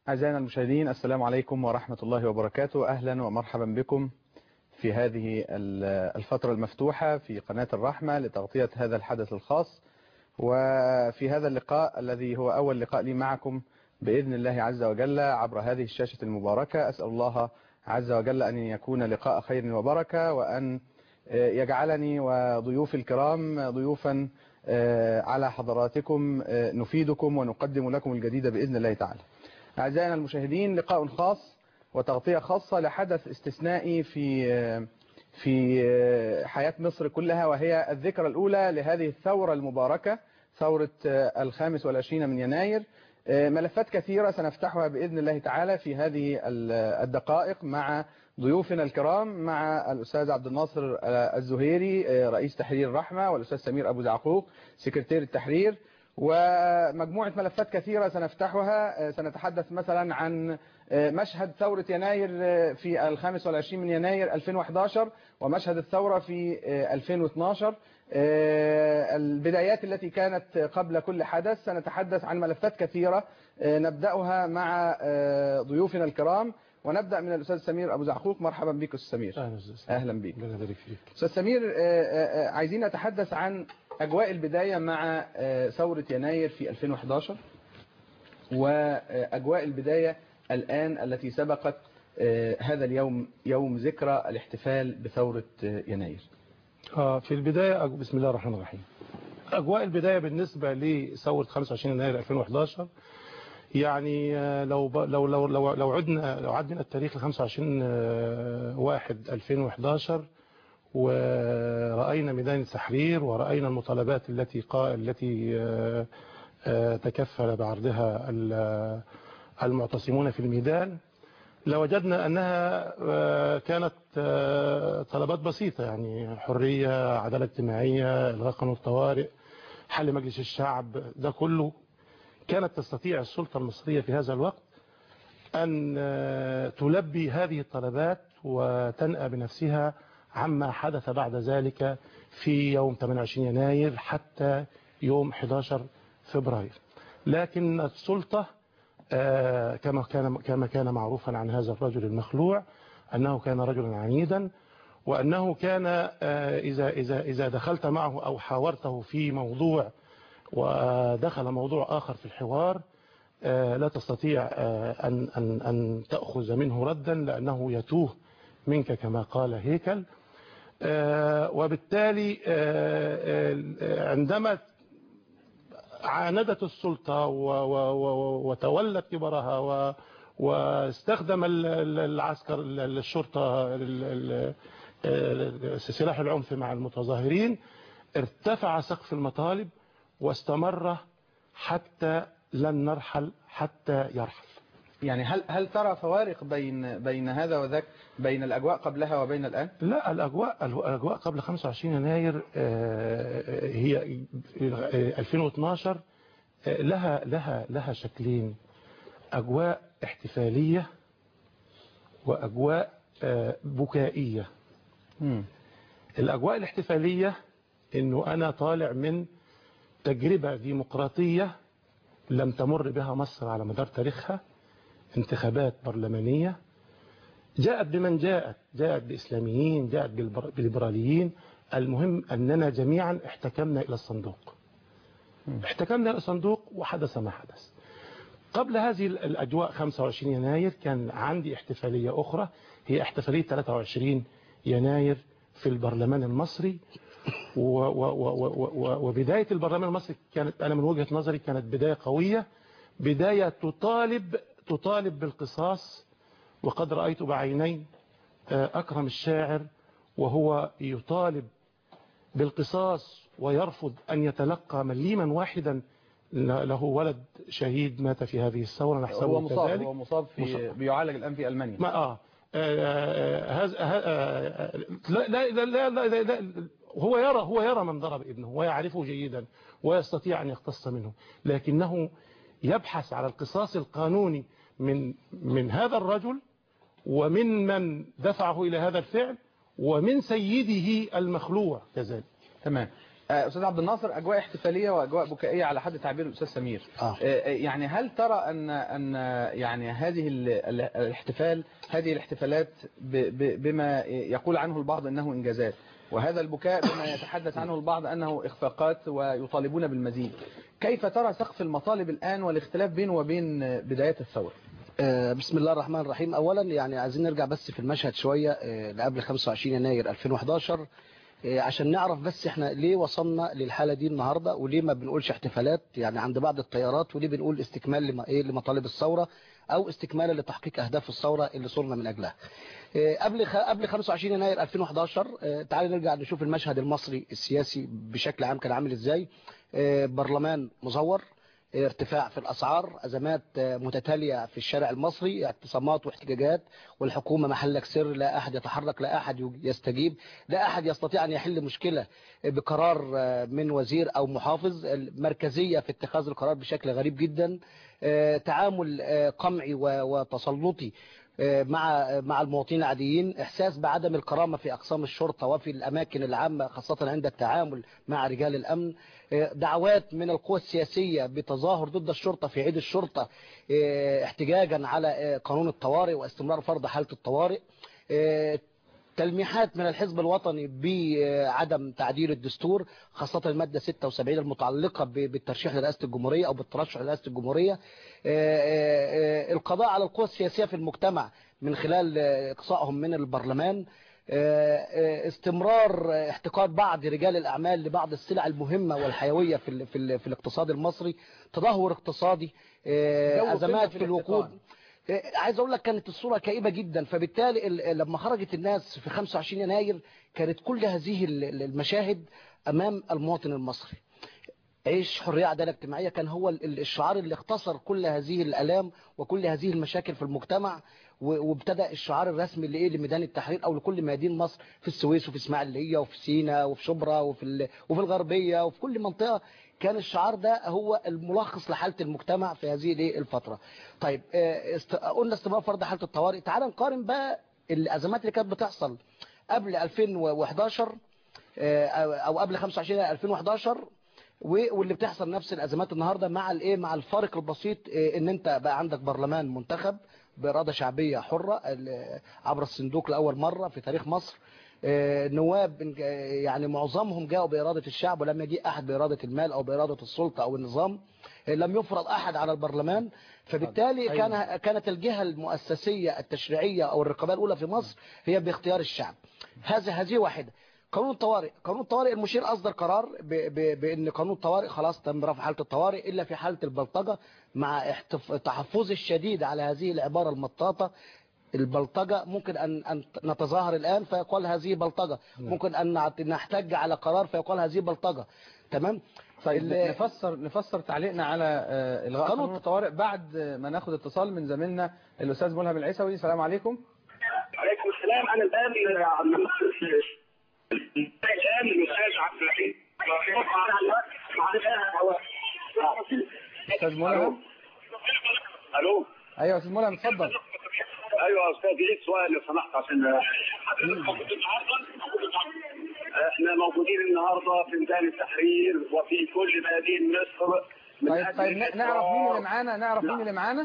أعزائنا المشاهدين السلام عليكم ورحمة الله وبركاته أهلا ومرحبا بكم في هذه الفترة المفتوحة في قناة الرحمة لتغطية هذا الحدث الخاص وفي هذا اللقاء الذي هو أول لقاء لي معكم بإذن الله عز وجل عبر هذه الشاشة المباركة أسأل الله عز وجل أن يكون لقاء خير وبركة وأن يجعلني وضيوف الكرام ضيوفا على حضراتكم نفيدكم ونقدم لكم الجديد بإذن الله تعالى أعزائنا المشاهدين لقاء خاص وتغطية خاصة لحدث استثنائي في في حياة مصر كلها وهي الذكرى الأولى لهذه الثورة المباركة ثورة الخامس والعشرين من يناير ملفات كثيرة سنفتحها بإذن الله تعالى في هذه الدقائق مع ضيوفنا الكرام مع الأستاذ عبد الناصر الزهيري رئيس تحرير الرحمة والأستاذ سمير أبو زعقوق سكرتير التحرير ومجموعة ملفات كثيرة سنفتحها سنتحدث مثلا عن مشهد ثورة يناير في الخامس والعشرين من يناير 2011 ومشهد الثورة في 2012 البدايات التي كانت قبل كل حدث سنتحدث عن ملفات كثيرة نبدأها مع ضيوفنا الكرام ونبدأ من الأستاذ سمير أبو زعقوق مرحبا بك أستاذ سمير أهلا بك أستاذ سمير عايزين نتحدث عن أجواء البداية مع ثورة يناير في 2011 وأجواء البداية الآن التي سبقت هذا اليوم يوم ذكرى الاحتفال بثورة يناير في البداية بسم الله الرحمن الرحيم أجواء البداية بالنسبة لثورة 25 يناير 2011 يعني لو لو لو لو, لو عدنا لو عدنا التاريخ ل 25 واحد 2011 ورأينا ميدان التحرير ورأينا المطالبات التي قا التي تكفل بعرضها المعتصمون في الميدان لوجدنا أنها كانت طلبات بسيطة يعني حرية عدالة اجتماعية إلغاء قانون الطوارئ حل مجلس الشعب ده كله كانت تستطيع السلطة المصرية في هذا الوقت أن تلبي هذه الطلبات وتنأى بنفسها عما حدث بعد ذلك في يوم 28 يناير حتى يوم 11 فبراير لكن السلطة كما كان كما كان معروفا عن هذا الرجل المخلوع أنه كان رجلا عنيدا وأنه كان إذا إذا إذا دخلت معه أو حاورته في موضوع ودخل موضوع آخر في الحوار لا تستطيع أن أن أن تأخذ منه ردا لأنه يتوه منك كما قال هيكل وبالتالي عندما عاندت السلطة وتولت كبرها واستخدم العسكر الشرطة سلاح العنف مع المتظاهرين ارتفع سقف المطالب واستمر حتى لن نرحل حتى يرحل يعني هل هل ترى فوارق بين بين هذا وذاك بين الأجواء قبلها وبين الآن لا الأجواء الأجواء قبل 25 يناير هي 2012 لها لها لها شكلين أجواء احتفالية وأجواء بكائية مم. الأجواء الاحتفالية إنه أنا طالع من تجربة ديمقراطية لم تمر بها مصر على مدار تاريخها انتخابات برلمانية جاءت بمن جاءت جاءت بإسلاميين جاءت بالليبراليين المهم أننا جميعا احتكمنا إلى الصندوق احتكمنا إلى الصندوق وحدث ما حدث قبل هذه الأجواء 25 يناير كان عندي احتفالية أخرى هي احتفالية 23 يناير في البرلمان المصري و و و وبداية البرلمان المصري كانت أنا من وجهة نظري كانت بداية قوية بداية تطالب تطالب بالقصاص وقد رأيت بعيني أكرم الشاعر وهو يطالب بالقصاص ويرفض أن يتلقى مليما واحدا له ولد شهيد مات في هذه الثورة نحسبه هو مصاب كذلك هو مصاب في مصاب. بيعالج الآن في ألمانيا ما آه هذا لا لا لا لا لا لا هو يرى هو يرى من ضرب ابنه ويعرفه جيدا ويستطيع أن يقتص منه لكنه يبحث على القصاص القانوني من من هذا الرجل ومن من دفعه إلى هذا الفعل ومن سيده المخلوع كذلك تمام آه، استاذ عبد الناصر اجواء احتفاليه واجواء بكائيه على حد تعبير الاستاذ سمير آه. آه، آه، يعني هل ترى ان ان يعني هذه ال- ال- الاحتفال هذه الاحتفالات ب- ب- بما يقول عنه البعض انه انجازات وهذا البكاء بما يتحدث عنه البعض انه اخفاقات ويطالبون بالمزيد كيف ترى سقف المطالب الان والاختلاف بينه وبين بدايات الثوره آه، بسم الله الرحمن الرحيم اولا يعني عايزين نرجع بس في المشهد شويه آه، لقبل 25 يناير 2011 آه، عشان نعرف بس احنا ليه وصلنا للحاله دي النهارده وليه ما بنقولش احتفالات يعني عند بعض التيارات وليه بنقول استكمال لما ايه لمطالب الثوره او استكمالا لتحقيق اهداف الثوره اللي صرنا من اجلها آه، قبل خ- قبل 25 يناير 2011 آه، تعالوا نرجع نشوف المشهد المصري السياسي بشكل عام كان عامل ازاي آه، برلمان مزور ارتفاع في الأسعار أزمات متتالية في الشارع المصري اعتصامات واحتجاجات والحكومة محلك سر لا أحد يتحرك لا أحد يستجيب لا أحد يستطيع أن يحل مشكلة بقرار من وزير أو محافظ المركزية في اتخاذ القرار بشكل غريب جدا تعامل قمعي وتسلطي مع مع المواطنين العاديين احساس بعدم الكرامه في اقسام الشرطه وفي الاماكن العامه خاصه عند التعامل مع رجال الامن دعوات من القوى السياسيه بتظاهر ضد الشرطه في عيد الشرطه احتجاجا على قانون الطوارئ واستمرار فرض حاله الطوارئ تلميحات من الحزب الوطني بعدم تعديل الدستور خاصة المادة 76 المتعلقة بالترشيح لرئاسة الجمهورية أو بالترشح لرئاسة الجمهورية القضاء على القوى السياسية في المجتمع من خلال إقصائهم من البرلمان استمرار احتقار بعض رجال الأعمال لبعض السلع المهمة والحيوية في, ال في, ال في الاقتصاد المصري تدهور اقتصادي أزمات في الوقود عايز اقول لك كانت الصورة كئيبة جدا فبالتالي لما خرجت الناس في 25 يناير كانت كل هذه المشاهد امام المواطن المصري عيش حرية عدالة اجتماعية كان هو الشعار اللي اختصر كل هذه الالام وكل هذه المشاكل في المجتمع وابتدى الشعار الرسمي اللي ايه لميدان التحرير او لكل ميادين مصر في السويس وفي اسماعيليه وفي سينا وفي شبرا وفي وفي الغربيه وفي كل منطقه كان الشعار ده هو الملخص لحالة المجتمع في هذه الايه الفترة طيب است... قلنا استمرار فرض حالة الطوارئ تعال نقارن بقى الأزمات اللي كانت بتحصل قبل 2011 أو قبل 25 2011 واللي بتحصل نفس الأزمات النهاردة مع الايه مع الفارق البسيط ان انت بقى عندك برلمان منتخب بإرادة شعبية حرة عبر الصندوق لأول مرة في تاريخ مصر نواب يعني معظمهم جاءوا بإرادة الشعب ولم يجيء أحد بإرادة المال أو بإرادة السلطة أو النظام لم يفرض أحد على البرلمان فبالتالي كان كانت الجهة المؤسسية التشريعية أو الرقابة الأولى في مصر هي باختيار الشعب هذا هذه واحدة قانون الطوارئ قانون الطوارئ المشير أصدر قرار بأن قانون الطوارئ خلاص تم رفع حالة الطوارئ إلا في حالة البلطجة مع تحفظ الشديد على هذه العبارة المطاطة البلطجة ممكن أن, أن نتظاهر الآن فيقال هذه بلطجة ممكن أن نحتج على قرار فيقال هذه بلطجة تمام طيب نفسر نفسر تعليقنا على الغاء قانون الطوارئ بعد ما ناخد اتصال من زميلنا الاستاذ ملهم العيسوي السلام عليكم عليكم السلام انا الان الان الاستاذ عبد الحليم استاذ ملهم الو ايوه استاذ ملهم اتفضل ايوه يا استاذ ليك سؤال لو سمحت عشان احنا موجودين النهارده في ميدان التحرير وفي كل ميادين مصر طيب طيب نعرف مين اللي معانا نعرف مين اللي معانا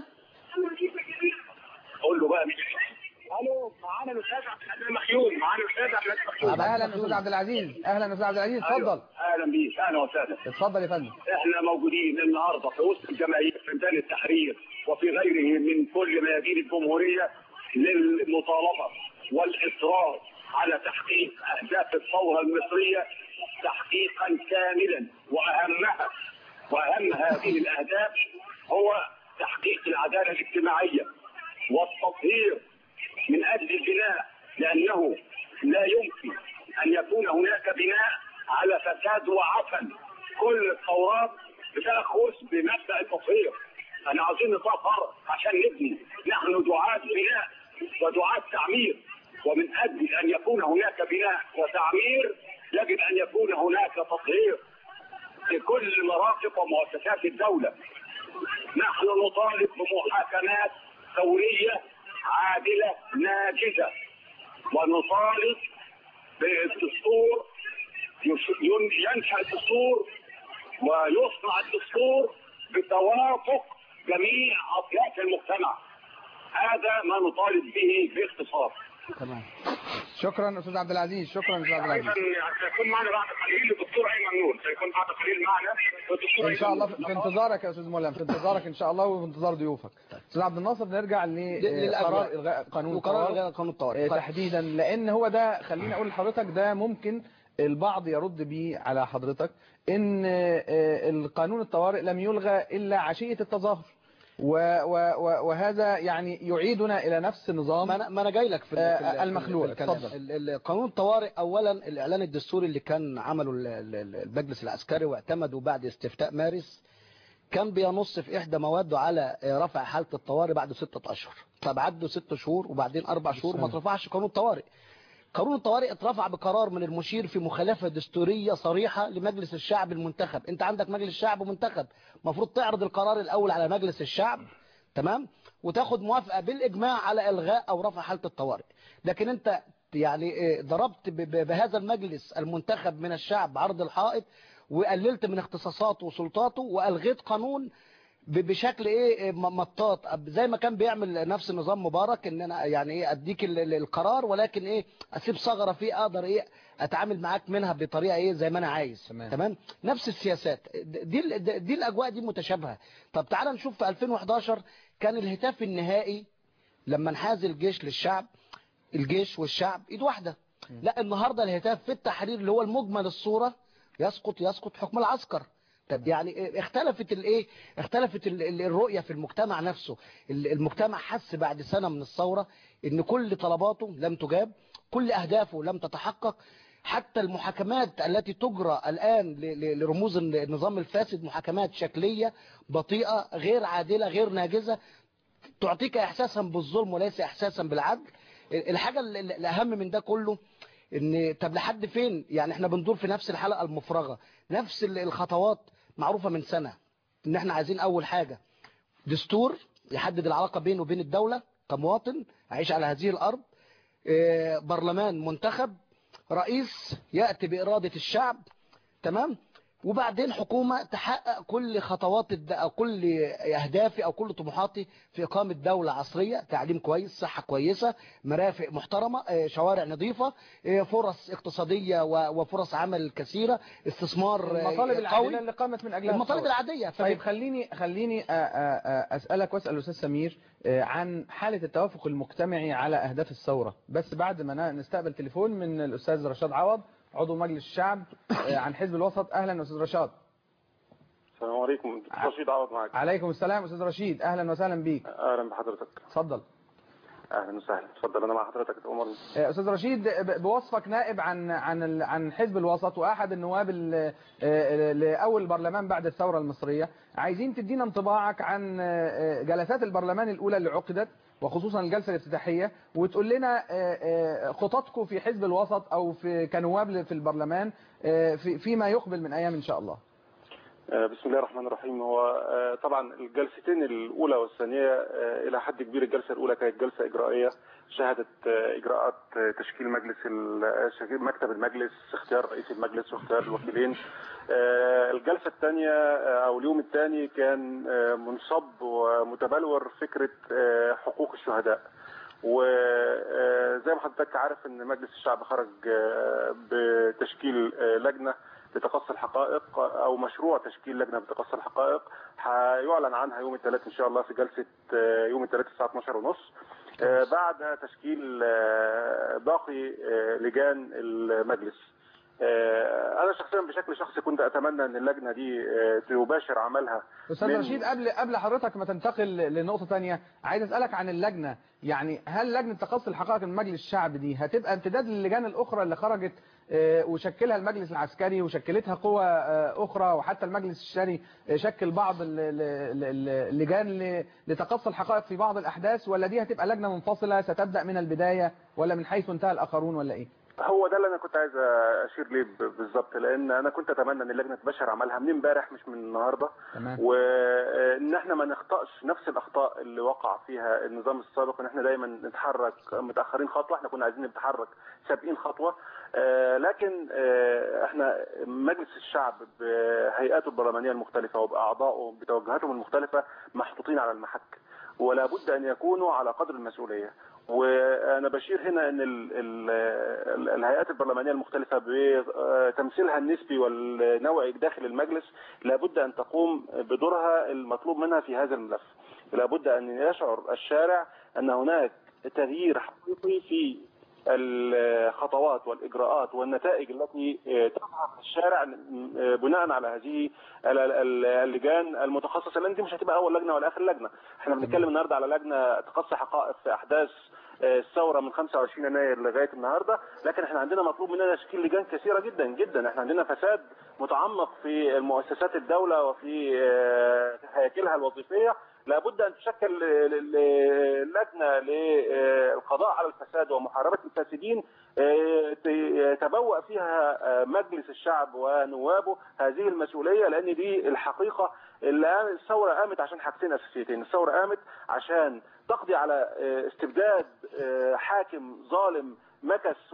قول له بقى مين الو معانا الاستاذ عبد العزيز مخيون معانا الاستاذ عبد العزيز مخيون اهلا استاذ عبد العزيز اهلا استاذ عبد العزيز اتفضل اهلا بيك اهلا وسهلا اتفضل يا فندم احنا موجودين النهارده في وسط الجماهير في ميدان التحرير وفي غيره من كل ميادين الجمهوريه للمطالبه والاصرار على تحقيق اهداف الثوره المصريه تحقيقا كاملا واهمها واهم هذه الاهداف هو تحقيق العداله الاجتماعيه والتطهير من اجل البناء لانه لا يمكن ان يكون هناك بناء على فساد وعفن كل الثورات بتاخذ بمبدا التطهير احنا عاوزين نطهر عشان نبني نحن دعاة بناء ودعاة تعمير ومن اجل ان يكون هناك بناء وتعمير يجب ان يكون هناك تطهير في كل مرافق ومؤسسات الدوله نحن نطالب بمحاكمات ثوريه عادله ناجزه ونطالب بالدستور يش- ين- ينشا الدستور ويصنع الدستور بتوافق جميع اطياف المجتمع هذا ما نطالب به باختصار تمام شكرا استاذ عبد العزيز شكرا استاذ عبد ايضا العزيز سيكون معنا بعد قليل الدكتور ايمن نور سيكون بعد قليل معنا الدكتور ان شاء أيمن الله نور. في انتظارك يا استاذ ملهم في انتظارك ان شاء الله وفي انتظار ضيوفك استاذ عبد الناصر نرجع لقرار الغاء قانون وقرار الطوارئ. الغاء قانون الطوارئ آه، طيب. تحديدا لان هو ده خليني اقول لحضرتك ده ممكن البعض يرد بيه على حضرتك ان آه، القانون الطوارئ لم يلغى الا عشية التظاهر و- و- و- وهذا يعني يعيدنا الى نفس النظام ما انا ما انا جاي لك في ال- آه، في ال- المخلوع. في الكلام. اتفضل. ال- ال- قانون الطوارئ اولا الاعلان الدستوري اللي كان عمله ال- ال- ال- المجلس العسكري واعتمده بعد استفتاء مارس كان بينص في احدى مواده على آه، رفع حاله الطوارئ بعد ستة اشهر طب عدوا ست شهور وبعدين اربع شهور ما اترفعش قانون الطوارئ قانون الطوارئ اترفع بقرار من المشير في مخالفة دستورية صريحة لمجلس الشعب المنتخب انت عندك مجلس شعب منتخب المفروض تعرض القرار الاول على مجلس الشعب تمام وتاخد موافقة بالاجماع على الغاء او رفع حالة الطوارئ لكن انت يعني اه، ضربت ب- ب- بهذا المجلس المنتخب من الشعب عرض الحائط وقللت من اختصاصاته وسلطاته والغيت قانون ب- بشكل ايه م- مطاط أب- زي ما كان بيعمل نفس نظام مبارك ان انا يعني ايه اديك ال- ال- القرار ولكن ايه اسيب ثغره فيه اقدر ايه اتعامل معاك منها بطريقه ايه زي ما انا عايز تمام. تمام نفس السياسات د- دي ال- د- دي الاجواء دي متشابهه طب تعال نشوف في 2011 كان الهتاف النهائي لما انحاز الجيش للشعب الجيش والشعب ايد واحده لا النهارده الهتاف في التحرير اللي هو المجمل الصوره يسقط يسقط حكم العسكر طب يعني اختلفت الايه اختلفت ال- ال- الرؤيه في المجتمع نفسه ال- المجتمع حس بعد سنه من الثوره ان كل طلباته لم تجاب كل اهدافه لم تتحقق حتى المحاكمات التي تجرى الان ل- ل- لرموز النظام الفاسد محاكمات شكليه بطيئه غير عادله غير ناجزه تعطيك احساسا بالظلم وليس احساسا بالعدل الحاجه ال- ال- الاهم من ده كله ان طب لحد فين يعني احنا بندور في نفس الحلقه المفرغه نفس ال- الخطوات معروفه من سنه ان احنا عايزين اول حاجه دستور يحدد العلاقه بينه وبين الدوله كمواطن عايش على هذه الارض آه، برلمان منتخب رئيس ياتي باراده الشعب تمام وبعدين حكومة تحقق كل خطوات الد... أو كل أهدافي أو كل طموحاتي في إقامة دولة عصرية تعليم كويس صحة كويسة مرافق محترمة آه، شوارع نظيفة آه، فرص اقتصادية و- وفرص عمل كثيرة استثمار آه، المطالب العادلة قوي اللي قامت من اجلها المطالب الثورة. العادية طيب خليني خليني أ- أ- أ- اسالك واسال الاستاذ سمير آه، عن حاله التوافق المجتمعي على اهداف الثوره بس بعد ما ن- نستقبل تليفون من الاستاذ رشاد عوض عضو مجلس الشعب آه، عن حزب الوسط اهلا استاذ رشاد السلام عليكم رشيد عوض معك عليكم السلام استاذ رشيد اهلا وسهلا بيك اهلا بحضرتك اتفضل اهلا وسهلا اتفضل انا مع حضرتك عمر آه، استاذ رشيد ب- بوصفك نائب عن عن ال- عن حزب الوسط واحد النواب ال- آه، لاول برلمان بعد الثوره المصريه عايزين تدينا انطباعك عن آه، جلسات البرلمان الاولى اللي عقدت وخصوصا الجلسه الافتتاحيه وتقول لنا آه، آه، خططكم في حزب الوسط او في كنواب في البرلمان آه، في فيما يقبل من ايام ان شاء الله آه، بسم الله الرحمن الرحيم هو آه، طبعا الجلستين الاولى والثانيه آه، الى حد كبير الجلسه الاولى كانت جلسه اجرائيه شهدت آه، اجراءات آه، تشكيل مجلس ال- آه، شكل- مكتب المجلس اختيار رئيس المجلس واختيار الوكيلين آه، الجلسه الثانيه او اليوم الثاني كان آه، منصب ومتبلور فكره آه، حقوق الشهداء وزي ما حضرتك عارف ان مجلس الشعب خرج آه، بتشكيل آه، لجنه لتقصي الحقائق او مشروع تشكيل لجنه لتقصي الحقائق هيعلن عنها يوم الثلاث ان شاء الله في جلسه آه، يوم الثلاث الساعه 12 ونص بعد تشكيل آه، باقي آه، لجان المجلس آه، انا شخصيا بشكل شخصي كنت اتمنى ان اللجنه دي آه، تباشر عملها استاذ من- رشيد قبل قبل حضرتك ما تنتقل لنقطه ثانيه عايز اسالك عن اللجنه يعني هل لجنه تقصي الحقائق من مجلس الشعب دي هتبقى امتداد للجان الاخرى اللي خرجت آه، وشكلها المجلس العسكري وشكلتها قوى آه، اخرى وحتى المجلس الشرعي آه، شكل بعض ال- ال- ال- اللجان ل- لتقصي الحقائق في بعض الاحداث ولا دي هتبقى لجنه منفصله ستبدا من البدايه ولا من حيث انتهى الاخرون ولا ايه هو ده اللي انا كنت عايز اشير ليه ب- بالظبط لان انا كنت اتمنى ان اللجنه تباشر عملها من امبارح مش من النهارده تمام وان احنا ما نخطاش نفس الاخطاء اللي وقع فيها النظام السابق ان احنا دايما نتحرك متاخرين خطوه احنا كنا عايزين نتحرك سابقين خطوه آه، لكن آه، احنا مجلس الشعب بهيئاته البرلمانيه المختلفه وباعضائه بتوجهاتهم المختلفه محطوطين على المحك ولا بد ان يكونوا على قدر المسؤوليه وانا بشير هنا ان ال ال ال الهيئات البرلمانيه المختلفه بتمثيلها النسبي والنوعي داخل المجلس لابد ان تقوم بدورها المطلوب منها في هذا الملف لابد ان يشعر الشارع ان هناك تغيير حقيقي في الخطوات والاجراءات والنتائج التي تظهر في الشارع بناء على هذه اللجان المتخصصه لان دي مش هتبقى اول لجنه ولا اخر لجنه احنا بنتكلم النهارده على لجنه تقصي حقائق في احداث الثوره من 25 يناير لغايه النهارده لكن احنا عندنا مطلوب مننا تشكيل لجان كثيره جدا جدا احنا عندنا فساد متعمق في مؤسسات الدوله وفي هياكلها الوظيفيه لابد ان تشكل لجنه للقضاء على الفساد ومحاربه الفاسدين تبوأ فيها مجلس الشعب ونوابه هذه المسؤوليه لان دي الحقيقه اللي الثوره قامت عشان حاجتين اساسيتين، الثوره قامت عشان تقضي على استبداد حاكم ظالم مكث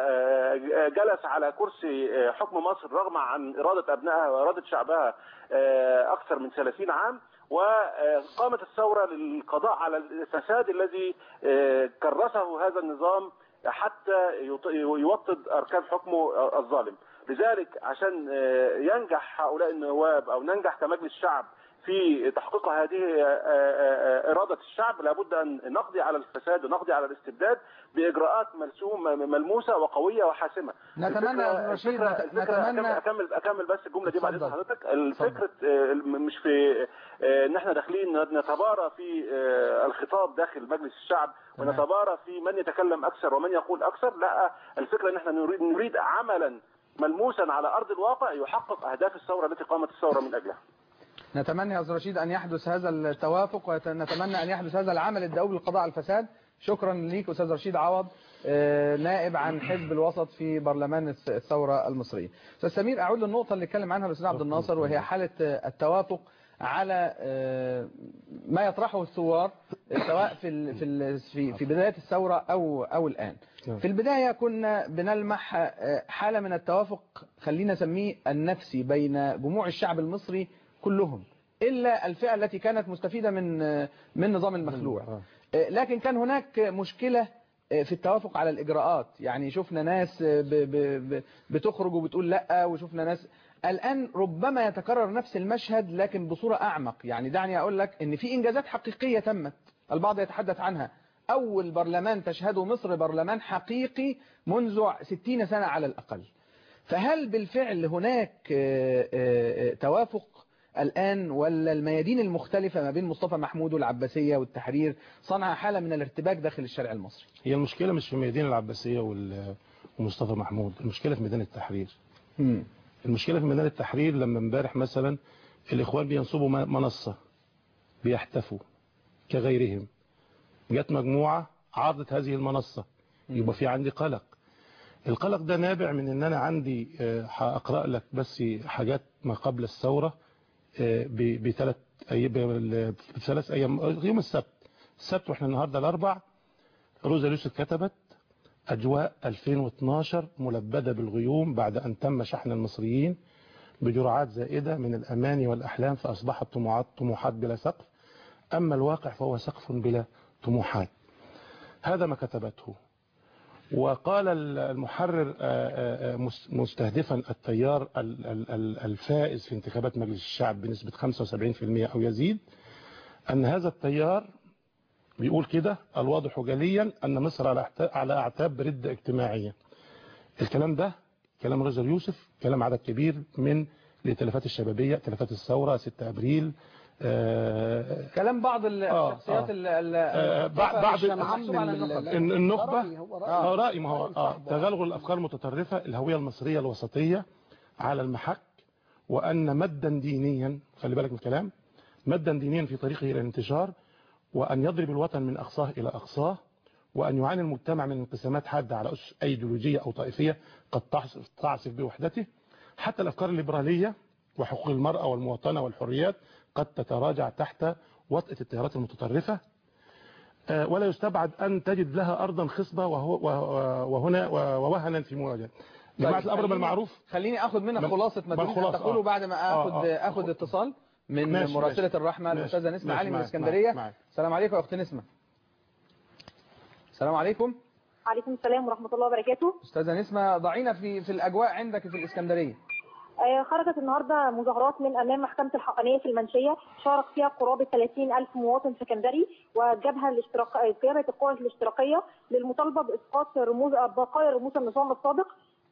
وجلس على كرسي حكم مصر رغم عن إرادة أبنائها وإرادة شعبها أكثر من 30 عام وقامت الثورة للقضاء على الفساد الذي كرسه هذا النظام حتى يوطد أركان حكمه الظالم لذلك عشان ينجح هؤلاء النواب أو ننجح كمجلس شعب في تحقيق هذه إرادة الشعب لابد أن نقضي على الفساد ونقضي على الاستبداد بإجراءات مرسومة ملموسة وقوية وحاسمة نتمنى يا رشيد نتمنى أكمل أكمل بس الجملة دي بعد حضرتك الفكرة مش في إن احنا داخلين نتبارى في الخطاب داخل مجلس الشعب ونتبارى في من يتكلم أكثر ومن يقول أكثر لا الفكرة إن احنا نريد نريد عملا ملموسا على أرض الواقع يحقق أهداف الثورة التي قامت الثورة من أجلها نتمنى يا أستاذ رشيد أن يحدث هذا التوافق ونتمنى أن يحدث هذا العمل الدؤوب للقضاء على الفساد شكرا ليك أستاذ رشيد عوض نائب عن حزب الوسط في برلمان الثورة المصرية أستاذ سمير أعود للنقطة اللي اتكلم عنها الأستاذ عبد الناصر وهي حالة التوافق على ما يطرحه الثوار سواء في في في بداية الثورة أو أو الآن في البداية كنا بنلمح حالة من التوافق خلينا نسميه النفسي بين جموع الشعب المصري كلهم إلا الفئة التي كانت مستفيدة من من نظام المخلوع لكن كان هناك مشكلة في التوافق على الإجراءات يعني شفنا ناس بتخرج وبتقول لا وشفنا ناس الآن ربما يتكرر نفس المشهد لكن بصورة أعمق يعني دعني أقول لك أن في إنجازات حقيقية تمت البعض يتحدث عنها أول برلمان تشهده مصر برلمان حقيقي منذ 60 سنة على الأقل فهل بالفعل هناك توافق الآن ولا الميادين المختلفة ما بين مصطفى محمود والعباسية والتحرير صنع حالة من الارتباك داخل الشارع المصري هي المشكلة مش في ميادين العباسية ومصطفى محمود المشكلة في ميدان التحرير م. المشكلة في ميدان التحرير لما امبارح مثلا الإخوان بينصبوا منصة بيحتفوا كغيرهم جت مجموعة عرضت هذه المنصة يبقى في عندي قلق القلق ده نابع من ان انا عندي هقرأ لك بس حاجات ما قبل الثورة بثلاث ايام بثلاث ايام يوم السبت السبت واحنا النهارده الاربع روزا يوسف كتبت اجواء 2012 ملبده بالغيوم بعد ان تم شحن المصريين بجرعات زائده من الاماني والاحلام فاصبحت طموحات طموحات بلا سقف اما الواقع فهو سقف بلا طموحات هذا ما كتبته وقال المحرر مستهدفا التيار الفائز في انتخابات مجلس الشعب بنسبة 75% أو يزيد أن هذا التيار بيقول كده الواضح جليا أن مصر على أعتاب ردة اجتماعية الكلام ده كلام رجل يوسف كلام عدد كبير من الائتلافات الشبابية ائتلافات الثورة 6 أبريل آه كلام بعض الشخصيات آه بعض النخبة آه رأي ما هو آه تغلغل الأفكار المتطرفة الهوية المصرية الوسطية على المحك وأن مدا دينيا خلي بالك من الكلام مدا دينيا في طريقه إلى الانتشار وأن يضرب الوطن من أقصاه إلى أقصاه وأن يعاني المجتمع من انقسامات حادة على أسس أيديولوجية أو طائفية قد تعصف بوحدته حتى الأفكار الليبرالية وحقوق المرأة والمواطنة والحريات قد تتراجع تحت وطأة التيارات المتطرفة ولا يستبعد أن تجد لها أرضا خصبة وهو وهنا ووهنا في مواجهة جماعة طيب، الأمر خليني- بالمعروف خليني اخد منك ما- خلاصه ما ما تريد الخلاصة، أن تقوله آه. بعد ما آه، اخد آه. اخد اتصال من ماشي، مراسله ماشي. الرحمه ماشي. الاستاذه نسمه ماشي، علي من معاك، الاسكندريه معاك، معاك. السلام عليكم يا اخت نسمه السلام عليكم عليكم السلام ورحمة الله وبركاته استاذه نسمه ضعينا في في الاجواء عندك في الاسكندريه آه، خرجت النهاردة مظاهرات من أمام محكمة الحقانية في المنشية شارك فيها قرابة 30 ألف مواطن سكندري والجبهة الاشتراك جبهة القوى الاشتراكية للمطالبة بإسقاط رموز بقايا رموز النظام السابق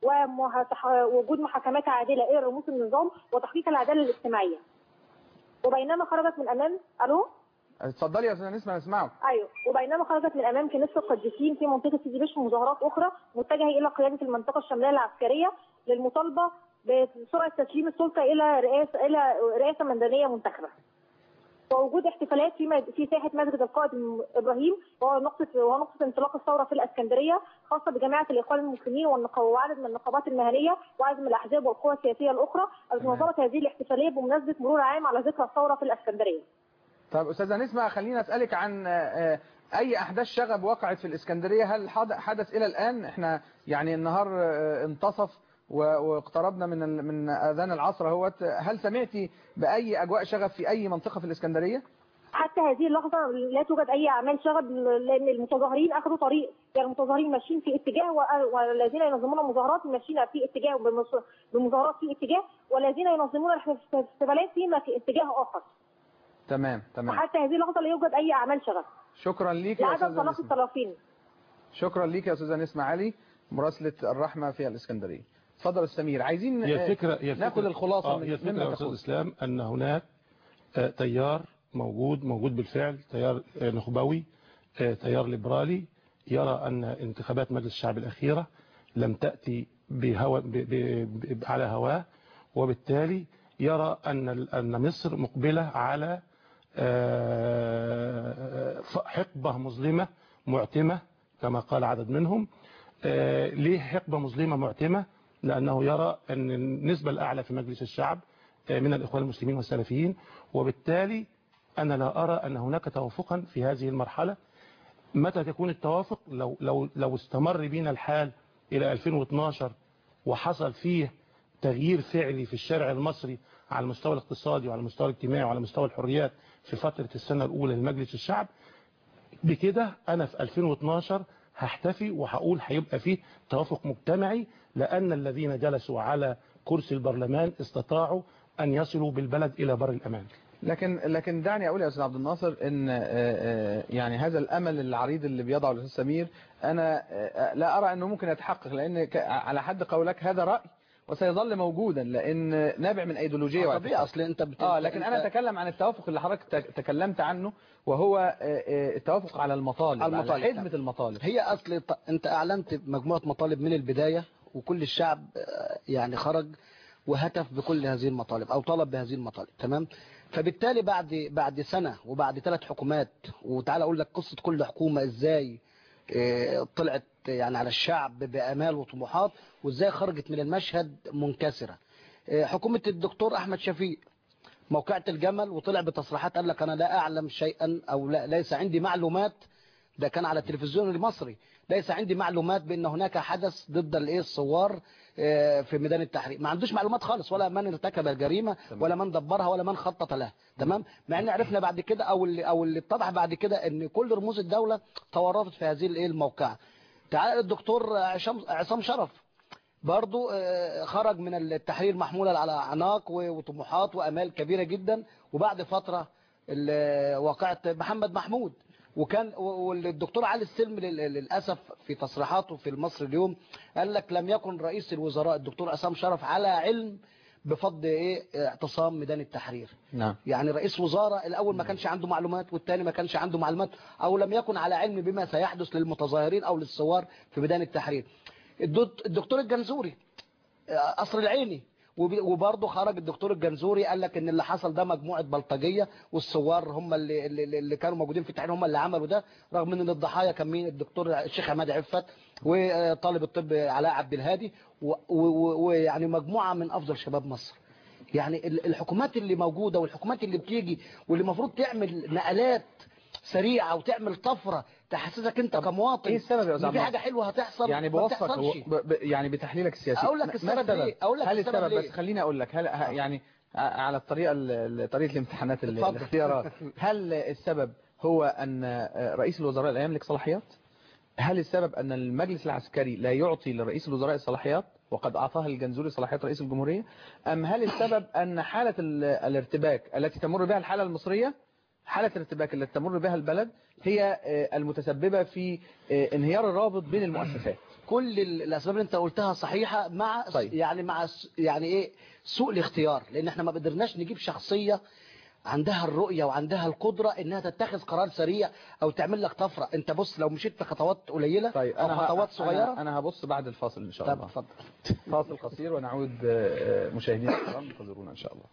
ووجود محاكمات عادلة إلى رموز النظام وتحقيق العدالة الاجتماعية وبينما خرجت من أمام ألو اتفضلي يا استاذه نسمه نسمعك ايوه وبينما خرجت من امام كنيسه القديسين في منطقه سيدي بشر مظاهرات اخرى متجهه الى قياده المنطقه الشماليه العسكريه للمطالبه بسرعه تسليم السلطه الى رئاسه الى رئاسه مدنيه منتخبه. ووجود احتفالات في مد... في ساحه مسجد القائد ابراهيم وهو نقطه وهو نقطه انطلاق الثوره في الاسكندريه خاصه بجماعه الاخوان المسلمين والنقابه وعدد من النقابات المهنيه وعدد من الاحزاب والقوى السياسيه الاخرى التي تمام. نظمت هذه الاحتفاليه بمناسبه مرور عام على ذكرى الثوره في الاسكندريه. طب استاذه نسمه خليني اسالك عن آه، آه، اي احداث شغب وقعت في الاسكندريه هل حد- حدث الى الان احنا يعني النهار آه، انتصف و- واقتربنا من ال- من اذان العصر اهوت هل سمعتي باي اجواء شغب في اي منطقه في الاسكندريه حتى هذه اللحظة لا توجد أي أعمال شغب لأن المتظاهرين أخذوا طريق يعني المتظاهرين ماشيين في اتجاه و- والذين ينظمون المظاهرات ماشيين في اتجاه بمص- بمظاهرات في اتجاه والذين ينظمون الاحتفالات فيما في اتجاه آخر تمام تمام وحتى هذه اللحظة لا يوجد أي أعمال شغب شكرا ليك يا لعدم استاذه تلاقي نسمه الطرفين شكرا ليك يا استاذه نسمه علي مراسله الرحمه في الاسكندريه اتفضل استاذ سمير عايزين هي آه، الفكرة هي الفكرة ناخد الخلاصه آه من هي الفكرة مما يا أستاذ تقول. إسلام أن هناك آه، تيار موجود موجود بالفعل تيار آه، نخبوي آه، تيار ليبرالي يرى أن انتخابات مجلس الشعب الأخيرة لم تأتي بهوى ب ب ب على هواه وبالتالي يرى أن ال- أن مصر مقبلة على آه، ف- حقبة مظلمة معتمة كما قال عدد منهم آه، ليه حقبة مظلمة معتمة لأنه يرى أن النسبة الأعلى في مجلس الشعب آه، من الإخوان المسلمين والسلفيين وبالتالي أنا لا أرى أن هناك توافقا في هذه المرحلة متى تكون التوافق لو, لو, لو استمر بنا الحال إلى 2012 وحصل فيه تغيير فعلي في الشارع المصري على المستوى الاقتصادي وعلى المستوى الاجتماعي وعلى مستوى الحريات في فترة السنة الأولى لمجلس الشعب بكده أنا في 2012 هحتفي وهقول هيبقى فيه توافق مجتمعي لأن الذين جلسوا على كرسي البرلمان استطاعوا أن يصلوا بالبلد إلى بر الأمان لكن لكن دعني اقول يا استاذ عبد الناصر ان آه، آه، يعني هذا الامل العريض اللي بيضعه الاستاذ سمير انا آه، لا ارى انه ممكن يتحقق لان ك- على حد قولك هذا راي وسيظل موجودا لان نابع من ايديولوجيه طبيعي واعتقاد. اصل انت بت... اه لكن انا أنت- اتكلم عن التوافق اللي حضرتك تك- تكلمت عنه وهو آه، آه، التوافق على المطالب على على المطالب. خدمه المطالب هي اصل ط- انت اعلنت مجموعه مطالب من البدايه وكل الشعب آه، يعني خرج وهتف بكل هذه المطالب او طلب بهذه المطالب تمام فبالتالي بعد بعد سنه وبعد ثلاث حكومات وتعالى اقول لك قصه كل حكومه ازاي آه، طلعت يعني على الشعب بامال وطموحات وازاي خرجت من المشهد منكسره آه، حكومه الدكتور احمد شفيق موقعة الجمل وطلع بتصريحات قال لك انا لا اعلم شيئا او لا ليس عندي معلومات ده كان على التلفزيون المصري ليس عندي معلومات بان هناك حدث ضد الايه الثوار آه، في ميدان التحرير ما عندوش معلومات خالص ولا من ارتكب الجريمه ولا من دبرها ولا من خطط لها تمام مع ان عرفنا بعد كده او اللي او اللي اتضح بعد كده ان كل رموز الدوله تورطت في هذه الايه الموقعه تعال الدكتور عشام عصام شرف برضو آه، خرج من التحرير محمولة على أعناق و- وطموحات وأمال كبيرة جدا وبعد فترة ال- وقعت محمد محمود وكان و- والدكتور علي السلم لل- للأسف في تصريحاته في المصري اليوم قال لك لم يكن رئيس الوزراء الدكتور عصام شرف على علم بفض ايه اعتصام ميدان التحرير نعم يعني رئيس وزارة الأول ما كانش عنده معلومات والثاني ما كانش عنده معلومات أو لم يكن على علم بما سيحدث للمتظاهرين أو للثوار في ميدان التحرير الدكت- الدكتور الجنزوري آه، قصر العيني وب- وبرضه خرج الدكتور الجنزوري قال لك ان اللي حصل ده مجموعه بلطجيه والثوار هم اللي, اللي, اللي كانوا موجودين في التحرير هم اللي عملوا ده رغم ان الضحايا كان مين الدكتور الشيخ عماد عفت وطالب الطب علاء عبد الهادي و- و- ويعني مجموعه من افضل شباب مصر يعني ال- الحكومات اللي موجوده والحكومات اللي بتيجي واللي المفروض تعمل نقلات سريعه وتعمل طفره تحسسك انت كمواطن ايه السبب يا ان استاذ في عمار؟ حاجه حلوه هتحصل يعني ما بوصفك بتحصلش. هو- ب- ب- يعني بتحليلك السياسي أقول لك ما- السبب ما السبب ليه؟ أقول لك هل السبب السبب ليه؟ بس خليني اقول لك هل ه- يعني ع- على الطريقه ال- ال- طريقه الامتحانات ال- اتفضل. الاختيارات هل السبب هو ان رئيس الوزراء لا يملك صلاحيات هل السبب ان المجلس العسكري لا يعطي لرئيس الوزراء الصلاحيات وقد اعطاها الجنزوري صلاحيات رئيس الجمهوريه ام هل السبب ان حاله ال- الارتباك التي تمر بها الحاله المصريه حالة الارتباك التي تمر بها البلد هي آه، المتسببة في آه، انهيار الرابط بين المؤسسات كل ال- الاسباب اللي انت قلتها صحيحه مع طيب. يعني مع س- يعني ايه سوء الاختيار لان احنا ما قدرناش نجيب شخصيه عندها الرؤيه وعندها القدره انها تتخذ قرار سريع او تعمل لك طفره انت بص لو مشيت في خطوات قليله طيب او أنا ه- خطوات صغيره أنا, أنا هبص بعد الفاصل إن شاء طب الله اتفضل فاصل قصير ونعود آه، آه، مشاهدينا الكرام انتظرونا إن شاء الله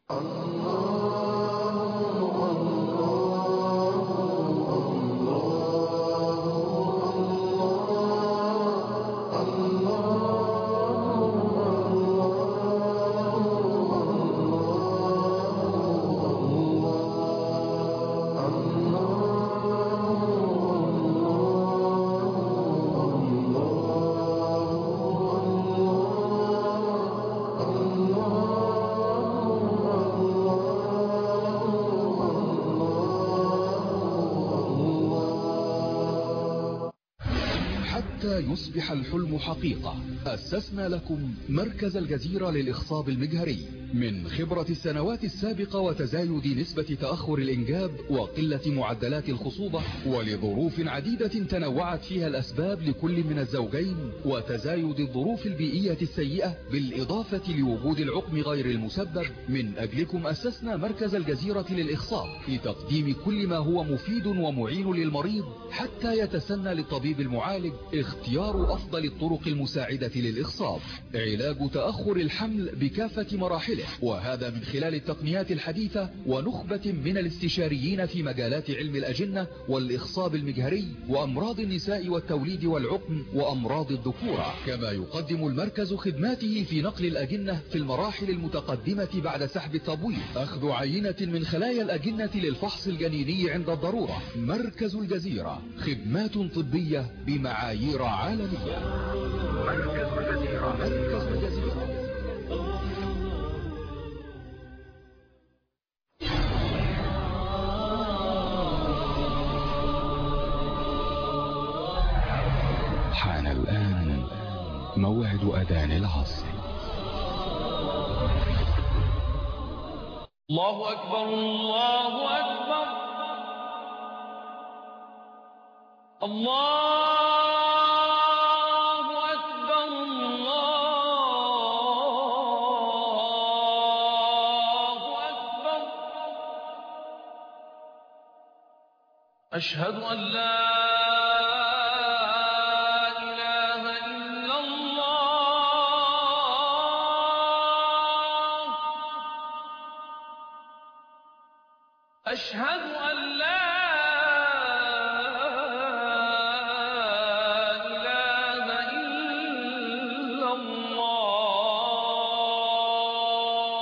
حتى يصبح الحلم حقيقة أسسنا لكم مركز الجزيرة للإخصاب المجهري من خبرة السنوات السابقة وتزايد نسبة تأخر الإنجاب وقلة معدلات الخصوبة ولظروف عديدة تنوعت فيها الأسباب لكل من الزوجين وتزايد الظروف البيئية السيئة بالإضافة لوجود العقم غير المسبب من أجلكم أسسنا مركز الجزيرة للإخصاب لتقديم كل ما هو مفيد ومعين للمريض حتى يتسنى للطبيب المعالج اختيار أفضل الطرق المساعدة للإخصاب علاج تأخر الحمل بكافة مراحله وهذا من خلال التقنيات الحديثة ونخبة من الاستشاريين في مجالات علم الأجنة والإخصاب المجهري وأمراض النساء والتوليد والعقم وأمراض الذكورة كما يقدم المركز خدماته في نقل الأجنة في المراحل المتقدمة بعد سحب التبويض أخذ عينة من خلايا الأجنة للفحص الجنيني عند الضرورة مركز الجزيرة خدمات طبية بمعايير عالمية مركز الجزيرة مركز الجزيرة حان الآن موعد أذان العصر الله أكبر الله أكبر الله أكبر الله أكبر أشهد أن لا إله إلا الله أشهد أن لا إله إلا الله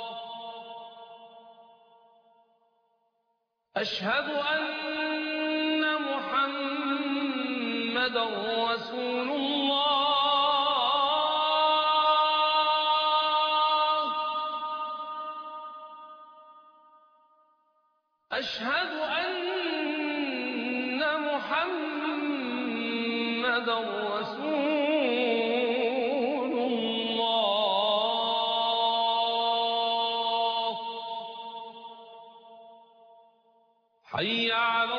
أشهد أن محمدا رسول الله أشهد أن محمدا رسول الله حي على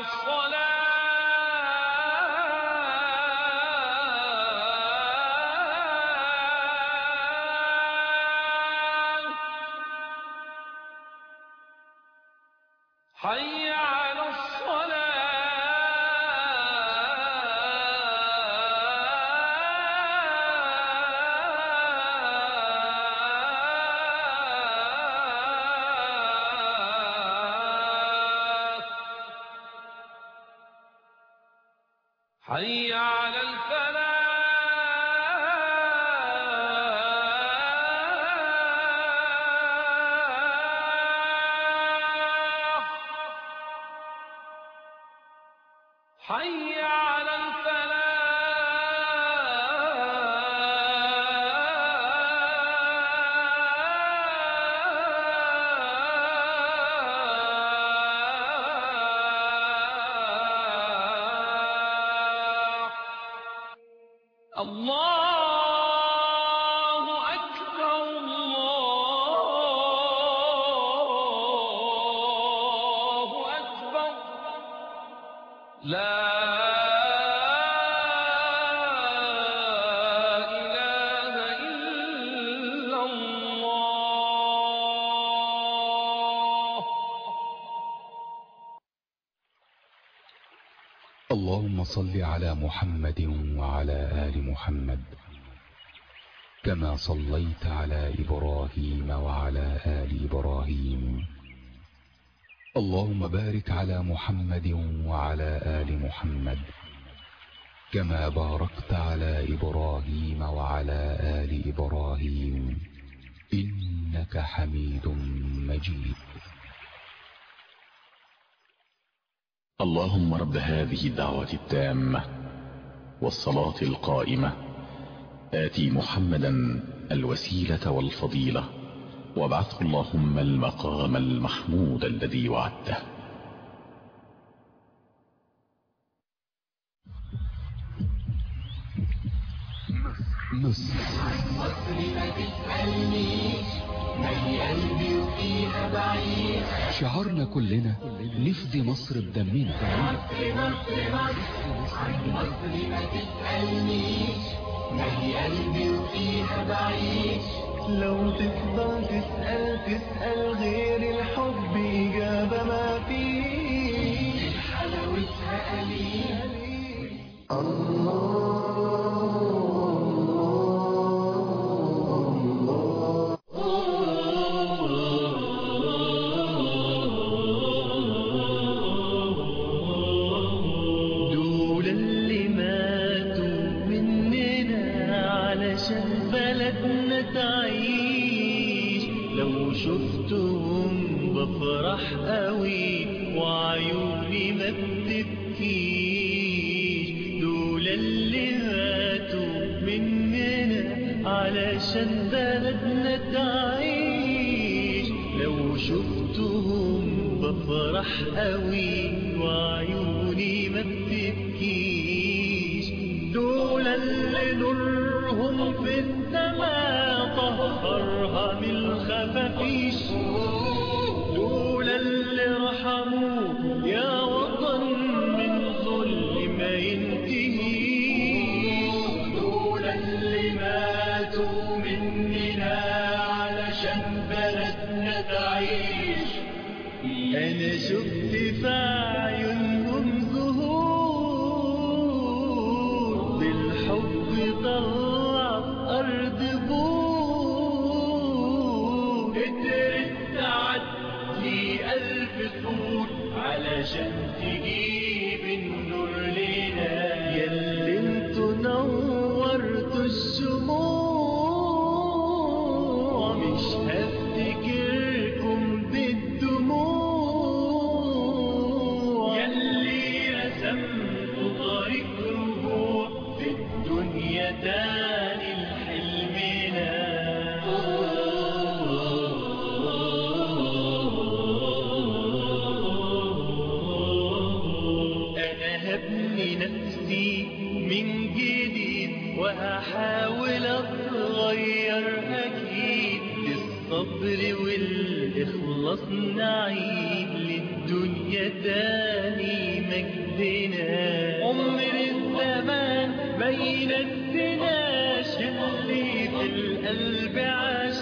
الصلاة حي على الصلاة حي على الفلاح حي على الفلاح الله أكبر الله أكبر لا إله إلا الله اللهم صل على محمد وعلى آل محمد كما صليت على إبراهيم وعلى آل إبراهيم اللهم بارك على محمد وعلى آل محمد كما باركت على إبراهيم وعلى آل إبراهيم إنك حميد مجيد اللهم رب هذه الدعوة التامة والصلاة القائمة آتي محمدا الوسيلة والفضيلة وابعثه اللهم المقام المحمود الذي وعدته مصر شعارنا كلنا نفدي مصر بدمنا لو تفضل تسأل تسأل غير الحب إجابة ما فيه حلاوتها قليل دول اللي ماتوا مننا علشان بلدنا تعيش لو شفتهم بفرح قوي وعيوني ما بتبكيش دول اللي ماتوا مننا علشان بلدنا تعيش لو شفتهم بفرح قوي وعيوني ما بتبكيش دول اللي نورهم في السماء طهرها من الخفافيش دول اللي رحموه يا وطن من ظلم ما ينتهيش دول اللي ماتوا مننا علشان بلدنا تعيش انا شفت في عيونهم زهور بالحب طلعت ارض بور قدرت تعدي الف سور علشان تجيب النور لنا ياللي انتوا نورتوا الشموع مش هفتكركم بالدموع ياللي رسمتوا طريق رجوع في الدنيا تاني لحلمنا انا هبني نفسي من جديد وهحاول اتغير اكيد بالصبر والاخلاص نعيد للدنيا تاني مجدنا عمر الزمان ما ينسناش اللي في القلب عاش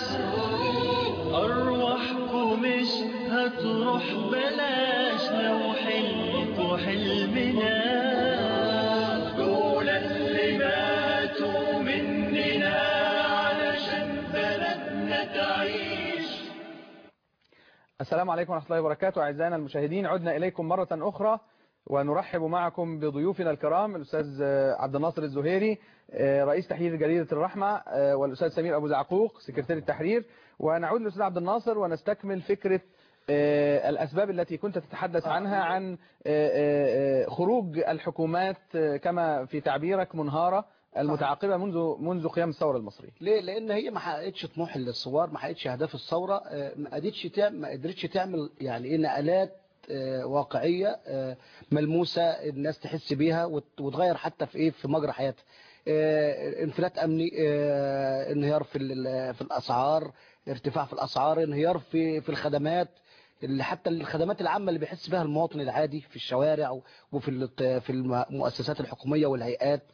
ارواحكم مش هتروح بلاش لو حلمكوا حلمنا دول اللي ماتوا مننا علشان بلدنا تعيش السلام عليكم ورحمة الله وبركاته أعزائنا المشاهدين عدنا إليكم مرة أخرى ونرحب معكم بضيوفنا الكرام الأستاذ عبد الناصر الزهيري رئيس تحرير جريدة الرحمة والأستاذ سمير أبو زعقوق سكرتير التحرير ونعود للأستاذ عبد الناصر ونستكمل فكرة آه، الأسباب التي كنت تتحدث عنها عن آه، آه، آه، خروج الحكومات آه، كما في تعبيرك منهارة المتعاقبة منذ منذ قيام الثورة المصرية ليه لان هي ما حققتش طموح الثوار ما حققتش اهداف الثوره آه، ما قدرتش تعمل ما قدرتش تعمل يعني ايه نقلات آه، واقعيه آه، ملموسه الناس تحس بيها وت- وتغير حتى في ايه في مجرى حياتها آه، انفلات امني آه، انهيار في ال- في الاسعار ارتفاع في الاسعار انهيار في في الخدمات اللي حتى الخدمات العامة اللي بيحس بها المواطن العادي في الشوارع وفي ال- في المؤسسات الحكومية والهيئات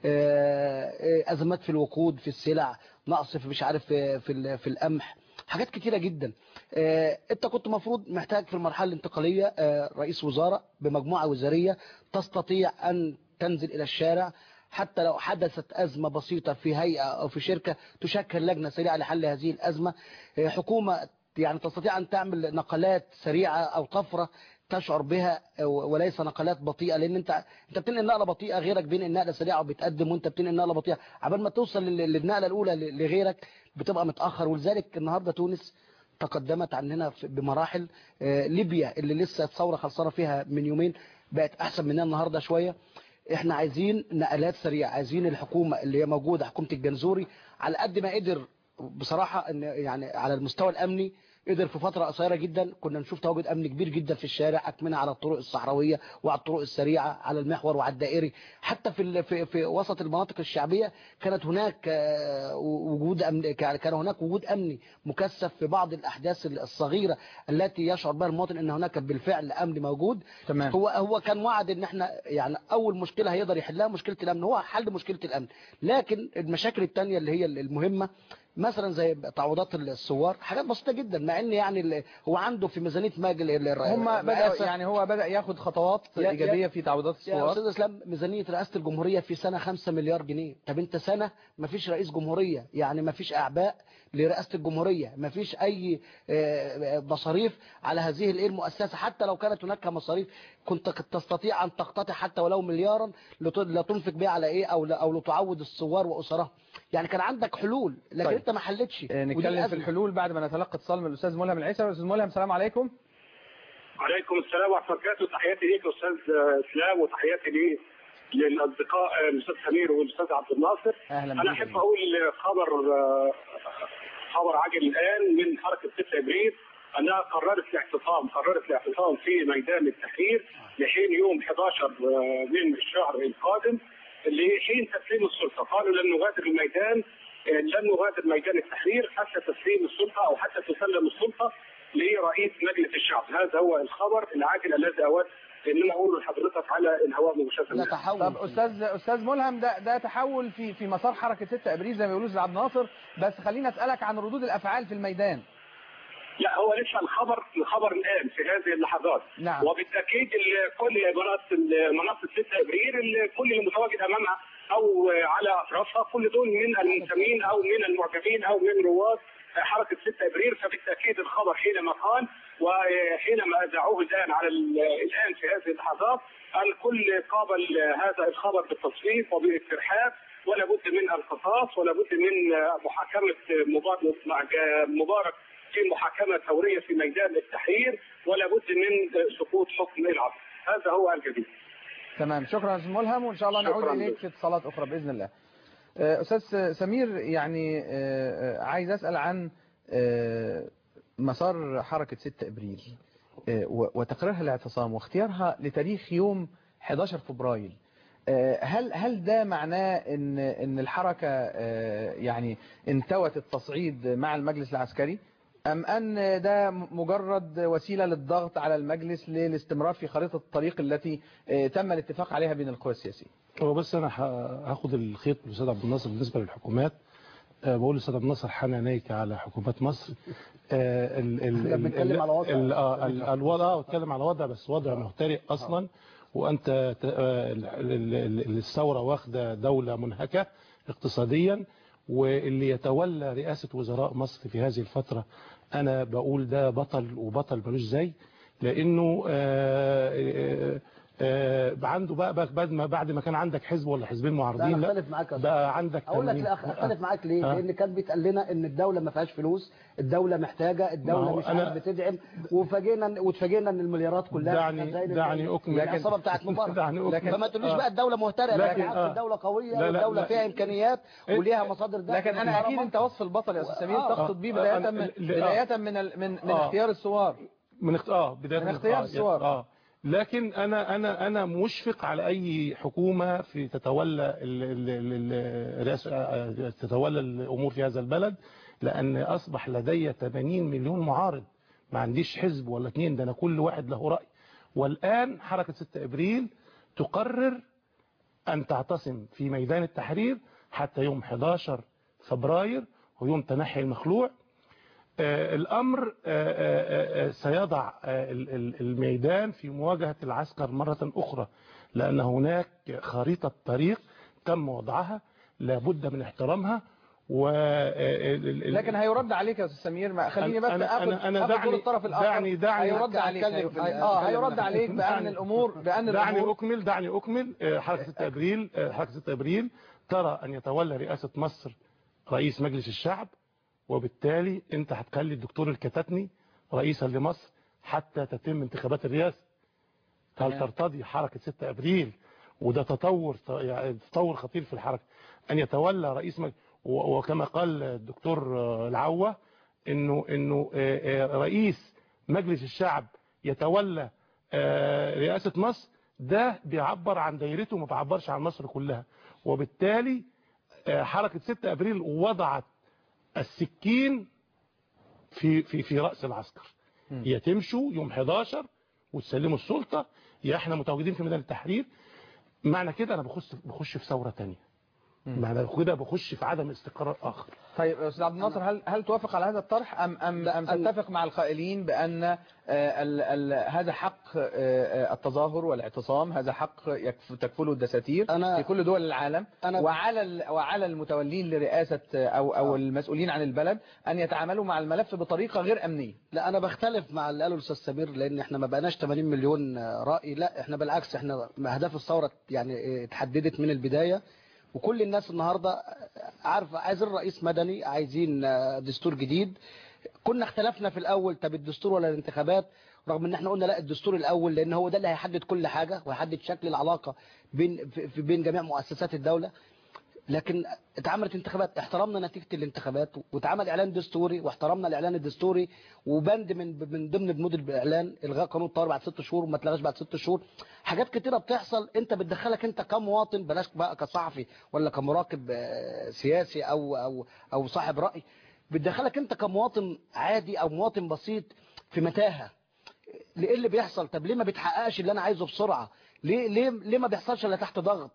آه، آه، أزمات في الوقود في السلع نقص في مش عارف في في ال- في القمح حاجات كتيرة جدا آه، انت كنت مفروض محتاج في المرحلة الانتقالية آه، رئيس وزارة بمجموعة وزارية تستطيع أن تنزل إلى الشارع حتى لو حدثت أزمة بسيطة في هيئة أو في شركة تشكل لجنة سريعة لحل هذه الأزمة آه، حكومة يعني تستطيع أن تعمل نقلات سريعة أو طفرة تشعر بها وليس نقلات بطيئة لأن أنت أنت بتنقل نقلة بطيئة غيرك بينقل نقلة سريعة وبتقدم وأنت بتنقل نقلة بطيئة عبال ما توصل لل- للنقلة الأولى ل- لغيرك بتبقى متأخر ولذلك النهاردة تونس تقدمت عننا في- بمراحل آه، ليبيا اللي لسه الثورة خلصانة فيها من يومين بقت أحسن مننا النهاردة شوية احنا عايزين نقلات سريعة عايزين الحكومة اللي هي موجودة حكومة الجنزوري على قد ما قدر بصراحة ان يعني على المستوى الامني قدر في فترة قصيرة جدا كنا نشوف تواجد امن كبير جدا في الشارع اكمنة على الطرق الصحراوية وعلى الطرق السريعة على المحور وعلى الدائري حتى في ال- في, في وسط المناطق الشعبية كانت هناك آه، وجود امن كان كان هناك وجود امني مكثف في بعض الاحداث الصغيرة التي يشعر بها المواطن ان هناك بالفعل امن موجود تمام. هو هو كان وعد ان احنا يعني اول مشكله هيقدر يحلها مشكله الامن هو حل مشكله الامن لكن المشاكل التانية اللي هي المهمه مثلا زي تعويضات الثوار حاجات بسيطه جدا مع ان يعني ال- هو عنده في ميزانيه مجل هم بدأ يعني هو بدأ ياخد خطوات يا- يا- إيجابية في تعويضات يا الثوار استاذ اسلام ميزانيه رئاسه الجمهوريه في سنه 5 مليار جنيه طب انت سنه ما فيش رئيس جمهوريه يعني ما فيش اعباء لرئاسه الجمهوريه ما فيش اي آه، مصاريف على هذه الايه المؤسسه حتى لو كانت هناك مصاريف كنت تستطيع ان تقتطع حتى ولو مليارا لت- لتنفق بها على ايه او ل- او لتعوض الثوار واسرهم يعني كان عندك حلول لكن طيب. انت ما حلتش آه، ودي نتكلم في الأزمة. الحلول بعد ما نتلقى اتصال من الأستاذ ملهم العيسى أستاذ ملهم السلام عليكم عليكم السلام ورحمه الله وبركاته تحياتي ليك يا استاذ اسلام وتحياتي لي للاصدقاء الاستاذ سمير والاستاذ عبد الناصر أهلا انا بك احب جميعا. اقول خبر آه، خبر عاجل الان من حركه 6 ابريل انها قررت الاعتصام قررت الاعتصام في ميدان التحرير لحين يوم 11 آه، من الشهر القادم لحين تسليم السلطه قالوا لن نغادر الميدان آه، لن نغادر ميدان التحرير حتى تسليم السلطه او حتى تسلم السلطه لرئيس مجلس الشعب هذا هو الخبر العاجل الذي اود ان انا اقوله لحضرتك على الهواء مباشره لا تحول طب استاذ استاذ ملهم ده ده تحول في في مسار حركه 6 ابريل زي ما بيقولوا استاذ عبد الناصر بس خليني اسالك عن ردود الافعال في الميدان لا هو لسه الخبر الخبر الان في هذه اللحظات نعم. وبالتاكيد ال- كل منصه منصه 6 ابريل ال- كل اللي متواجد امامها او على اطرافها كل دول من المنتمين او من المعجبين او من رواد حركه 6 ابريل فبالتاكيد الخبر حينما قال وحينما اذاعوه الان على ال- الان في هذه اللحظات الكل قابل هذا الخبر بالتصويت وبالترحاب ولا بد من القصاص ولا بد من محاكمه مبارك مبارك في محاكمه ثوريه في ميدان التحرير ولا بد من سقوط حكم العفو هذا هو الجديد تمام شكرا يا استاذ ملهم وان شاء الله نعود شكراً اليك لك. في اتصالات اخرى باذن الله آه، استاذ سمير يعني آه، آه، عايز اسال عن آه، مسار حركه 6 ابريل آه، و- وتقريرها الاعتصام واختيارها لتاريخ يوم 11 فبراير آه، هل هل ده معناه ان ان الحركه آه، يعني انتوت التصعيد مع المجلس العسكري ام ان ده مجرد وسيله للضغط على المجلس للاستمرار في خريطه الطريق التي آه، تم الاتفاق عليها بين القوى السياسيه هو بس انا ه- هاخد الخيط من الاستاذ عبد الناصر بالنسبه للحكومات آه، بقول للاستاذ عبد الناصر حان عينيك على حكومات مصر آه، ال- ال- إحنا ال- بنتكلم ال- على وضع. ال- آه، ال- الوضع اه بتكلم على وضع بس وضع مهترئ اصلا وانت ت- آه، ال- ال- ال- الثوره واخده دوله منهكه اقتصاديا واللي يتولى رئاسه وزراء مصر في هذه الفتره انا بقول ده بطل وبطل ملوش زي لانه آه، آه، آه، عنده بقى بقى بعد ما بعد ما كان عندك حزب ولا حزبين لا معارضين انا لا اختلف معاك يا أستاذ. بقى عندك اقول لك 80. لا اختلف معاك ليه آه. لان كان بيتقال لنا ان الدوله ما فيهاش فلوس الدوله محتاجه ما الدوله هو مش أنا- عارف بتدعم وفاجئنا واتفاجئنا ان المليارات كلها دعني- كانت زي ال- دعني أكمل. العصابه بتاعت مبارك دعني أكمل. فما تقوليش آه. بقى الدوله مهترئه لكن- لكن آه. الدوله قويه لا، لا، والدوله لا. فيها امكانيات وليها مصادر دخل لكن انا اكيد انت وصف البطل يا استاذ سمير آه. تقصد بيه آه. بدايه أنا- من ل- بدايه من ال- من من آه. اختيار الثوار من اخت... اه بدايه من اختيار آه، الصور. اه لكن انا انا انا مشفق على اي حكومه في تتولى ال- ال- ال- ال- الرئاسة- آه، تتولى الامور في هذا البلد لان اصبح لدي 80 مليون معارض ما عنديش حزب ولا اتنين ده انا كل واحد له راي والان حركه 6 ابريل تقرر ان تعتصم في ميدان التحرير حتى يوم 11 فبراير ويوم تنحي المخلوع آه، الأمر آه، آه، آه، سيضع آه، ال- ال- الميدان في مواجهة العسكر مرة أخرى لأن هناك خريطة طريق تم وضعها لابد من احترامها و لكن هيرد عليك يا استاذ سمير ما خليني بس أنا- اخد أنا- أنا اخد دور دعني- الطرف الاخر دعني- دعني- هيرد عليك هتكلم في ال- اه هتكلم هيرد في- عليك بان دعني- الامور بان دعني الامور أكمل دعني أكمل آه، حركة 6 أبريل آه، حركة 6 أبريل ترى أن يتولى رئاسة مصر رئيس مجلس الشعب وبالتالي أنت هتخلي الدكتور الكتاتني رئيسا لمصر حتى تتم انتخابات الرئاسة هل تمام. ترتضي حركة 6 أبريل وده تطور يعني تطور خطير في الحركة أن يتولى رئيس مجلس و- وكما قال الدكتور آه، العوة إنه إنه آه، آه، رئيس مجلس الشعب يتولى آه، رئاسة مصر ده بيعبر عن دايرته ما بيعبرش عن مصر كلها وبالتالي آه، حركة 6 أبريل وضعت السكين في في في رأس العسكر يا تمشوا يوم 11 وتسلموا السلطة يا احنا متواجدين في ميدان التحرير معنى كده انا بخش بخش في ثورة تانية معنى كده بخش في عدم استقرار اخر طيب يا استاذ عبد الناصر هل هل توافق على هذا الطرح ام ام ام تتفق مع القائلين بان آه، ال ال هذا حق آه، آه، التظاهر والاعتصام هذا حق يكف- تكفله الدساتير أنا- في كل دول العالم أنا- وعلى ال- وعلى المتولين لرئاسه آه، او او المسؤولين عن البلد ان يتعاملوا مع الملف بطريقه غير امنيه لا انا بختلف مع اللي قاله الاستاذ سمير لان احنا ما بقناش 80 مليون راي لا احنا بالعكس احنا اهداف الثوره يعني اه، اتحددت من البدايه وكل الناس النهارده عارفه عايزين رئيس مدني عايزين اه، دستور جديد كنا اختلفنا في الاول طب الدستور ولا الانتخابات رغم ان احنا قلنا لا الدستور الاول لان هو ده اللي هيحدد كل حاجه وهيحدد شكل العلاقه بين في في- بين جميع مؤسسات الدوله لكن اتعملت انتخابات احترمنا نتيجة الانتخابات واتعمل اعلان دستوري واحترمنا الاعلان الدستوري وبند من من ضمن بنود الاعلان الغاء قانون الطوارئ بعد ست شهور وما اتلغاش بعد ست شهور حاجات كتيرة بتحصل انت بتدخلك انت كمواطن بلاش بقى كصحفي ولا كمراقب آه، سياسي او او او صاحب رأي بتدخلك انت كمواطن عادي او مواطن بسيط في متاهة ليه اللي بيحصل طب ليه ما بتحققش اللي انا عايزه بسرعة ليه ليه ليه ما بيحصلش الا تحت ضغط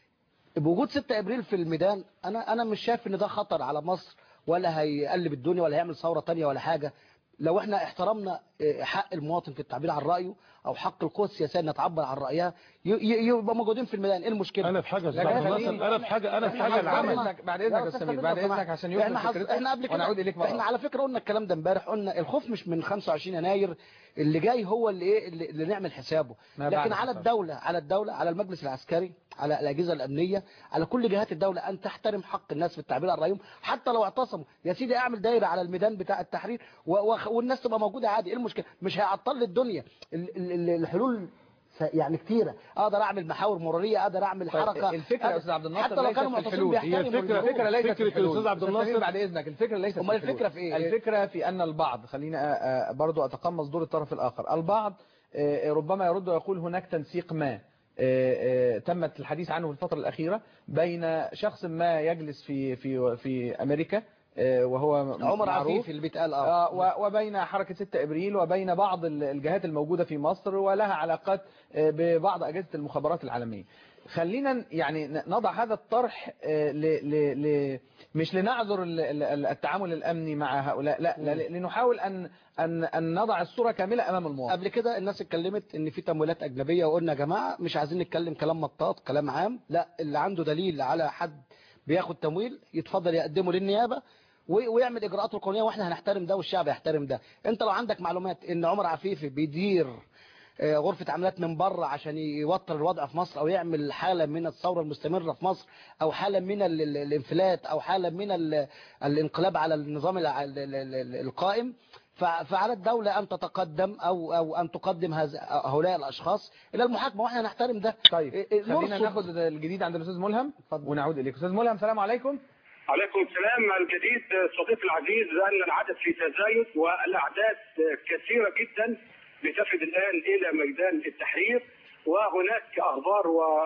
بوجود 6 ابريل في الميدان انا انا مش شايف ان ده خطر على مصر ولا هيقلب الدنيا ولا هيعمل ثوره تانية ولا حاجه لو احنا احترمنا اه، حق المواطن في التعبير عن رايه او حق القوى السياسيه انها تعبر عن رايها ي- ي- يبقى موجودين في الميدان ايه المشكله انا في حاجه لكن بعد خليني- النصر انا في حاجه انا في إحنا حاجه حذرنا- العمل بعد إذنك- بعد إذنك يا يا أستاذ أستاذ سمير، سمير بعد لو إذنك سمحت. عشان يوصل احنا حز... فكرتك احنا قبل كده ونعود إليك مرة احنا أخرى. على فكره قلنا الكلام ده امبارح قلنا الخوف مش من 25 يناير اللي جاي هو اللي ايه اللي, اللي نعمل حسابه ما بعد لكن على الحساب. الدوله على الدوله على المجلس العسكري على الاجهزه الامنيه على كل جهات الدوله ان تحترم حق الناس في التعبير عن رايهم حتى لو اعتصموا يا سيدي اعمل دايره على الميدان بتاع التحرير و... و... والناس تبقى موجوده عادي ايه المشكله مش هيعطل لي الدنيا ال... ال... ال- الحلول س- يعني كتيره اقدر اعمل محاور مروريه اقدر اعمل طيب، حركه الفكرة يا أقدر- أستاذ عبد الناصر حتى لو ليست كانوا في معتصمين الحلول. هي بيحترموا الفكرة- الجمهور. الفكرة ليست فكرة في الحلول. الأستاذ عبد أستاذ الناصر- سمير بعد إذنك الفكرة ليست في أمال الحلول. الفكرة في إيه؟ الفكرة في أن البعض خلينا آه، آه، برضو أتقمص دور الطرف الآخر البعض آه، ربما يرد ويقول هناك تنسيق ما آه، آه، تمت الحديث عنه في الفترة الأخيرة بين شخص ما يجلس في في في أمريكا آه، وهو عمر معروف. عفيف اللي بيتقال اه آه، و- وبين حركة 6 إبريل وبين بعض ال- الجهات الموجودة في مصر ولها علاقات آه، ببعض أجهزة المخابرات العالمية خلينا ن- يعني ن- نضع هذا الطرح آه، ل ل ل مش لنعذر ال- ال- ال- التعامل الأمني مع هؤلاء لا ل- لنحاول أن أن أن نضع الصورة كاملة أمام المواطن قبل كده الناس اتكلمت ان في تمويلات اجنبيه وقلنا يا جماعه مش عايزين نتكلم كلام مطاط كلام عام لا اللي عنده دليل على حد بياخد تمويل يتفضل يقدمه للنيابه و- ويعمل اجراءاته القانونيه واحنا هنحترم ده والشعب يحترم ده انت لو عندك معلومات ان عمر عفيفي بيدير آه، غرفة عمليات من بره عشان يوتر الوضع في مصر او يعمل حالة من الثورة المستمرة في مصر او حالة من ال- ال- الانفلات او حالة من ال- الانقلاب على النظام الع- ال- ال- ال- القائم ف- فعلى الدولة أن تتقدم أو أو أن تقدم هذا- هؤلاء الأشخاص إلى المحاكمة وإحنا نحترم ده طيب خلينا ناخد الجديد عند الاستاذ ملهم ونعود اليك استاذ ملهم السلام عليكم عليكم السلام الجديد صديقي العزيز ان العدد في تزايد والاعداد كثيره جدا بتفد الان الى ميدان التحرير وهناك اخبار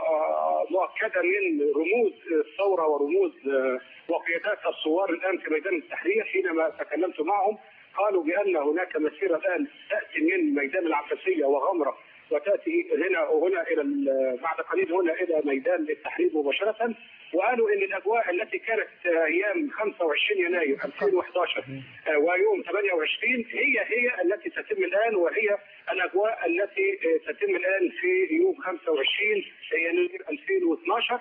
مؤكده من رموز الثوره ورموز وقيادات الثوار الان في ميدان التحرير حينما تكلمت معهم قالوا بان هناك مسيره الان تاتي من ميدان العباسيه وغمره وتاتي هنا وهنا الى ال- بعد قليل هنا الى ميدان التحرير مباشره وقالوا ان الاجواء التي كانت ايام 25 يناير 2011 آه، ويوم 28 هي هي التي تتم الان وهي الاجواء التي آه، تتم الان في يوم 25 يناير 2012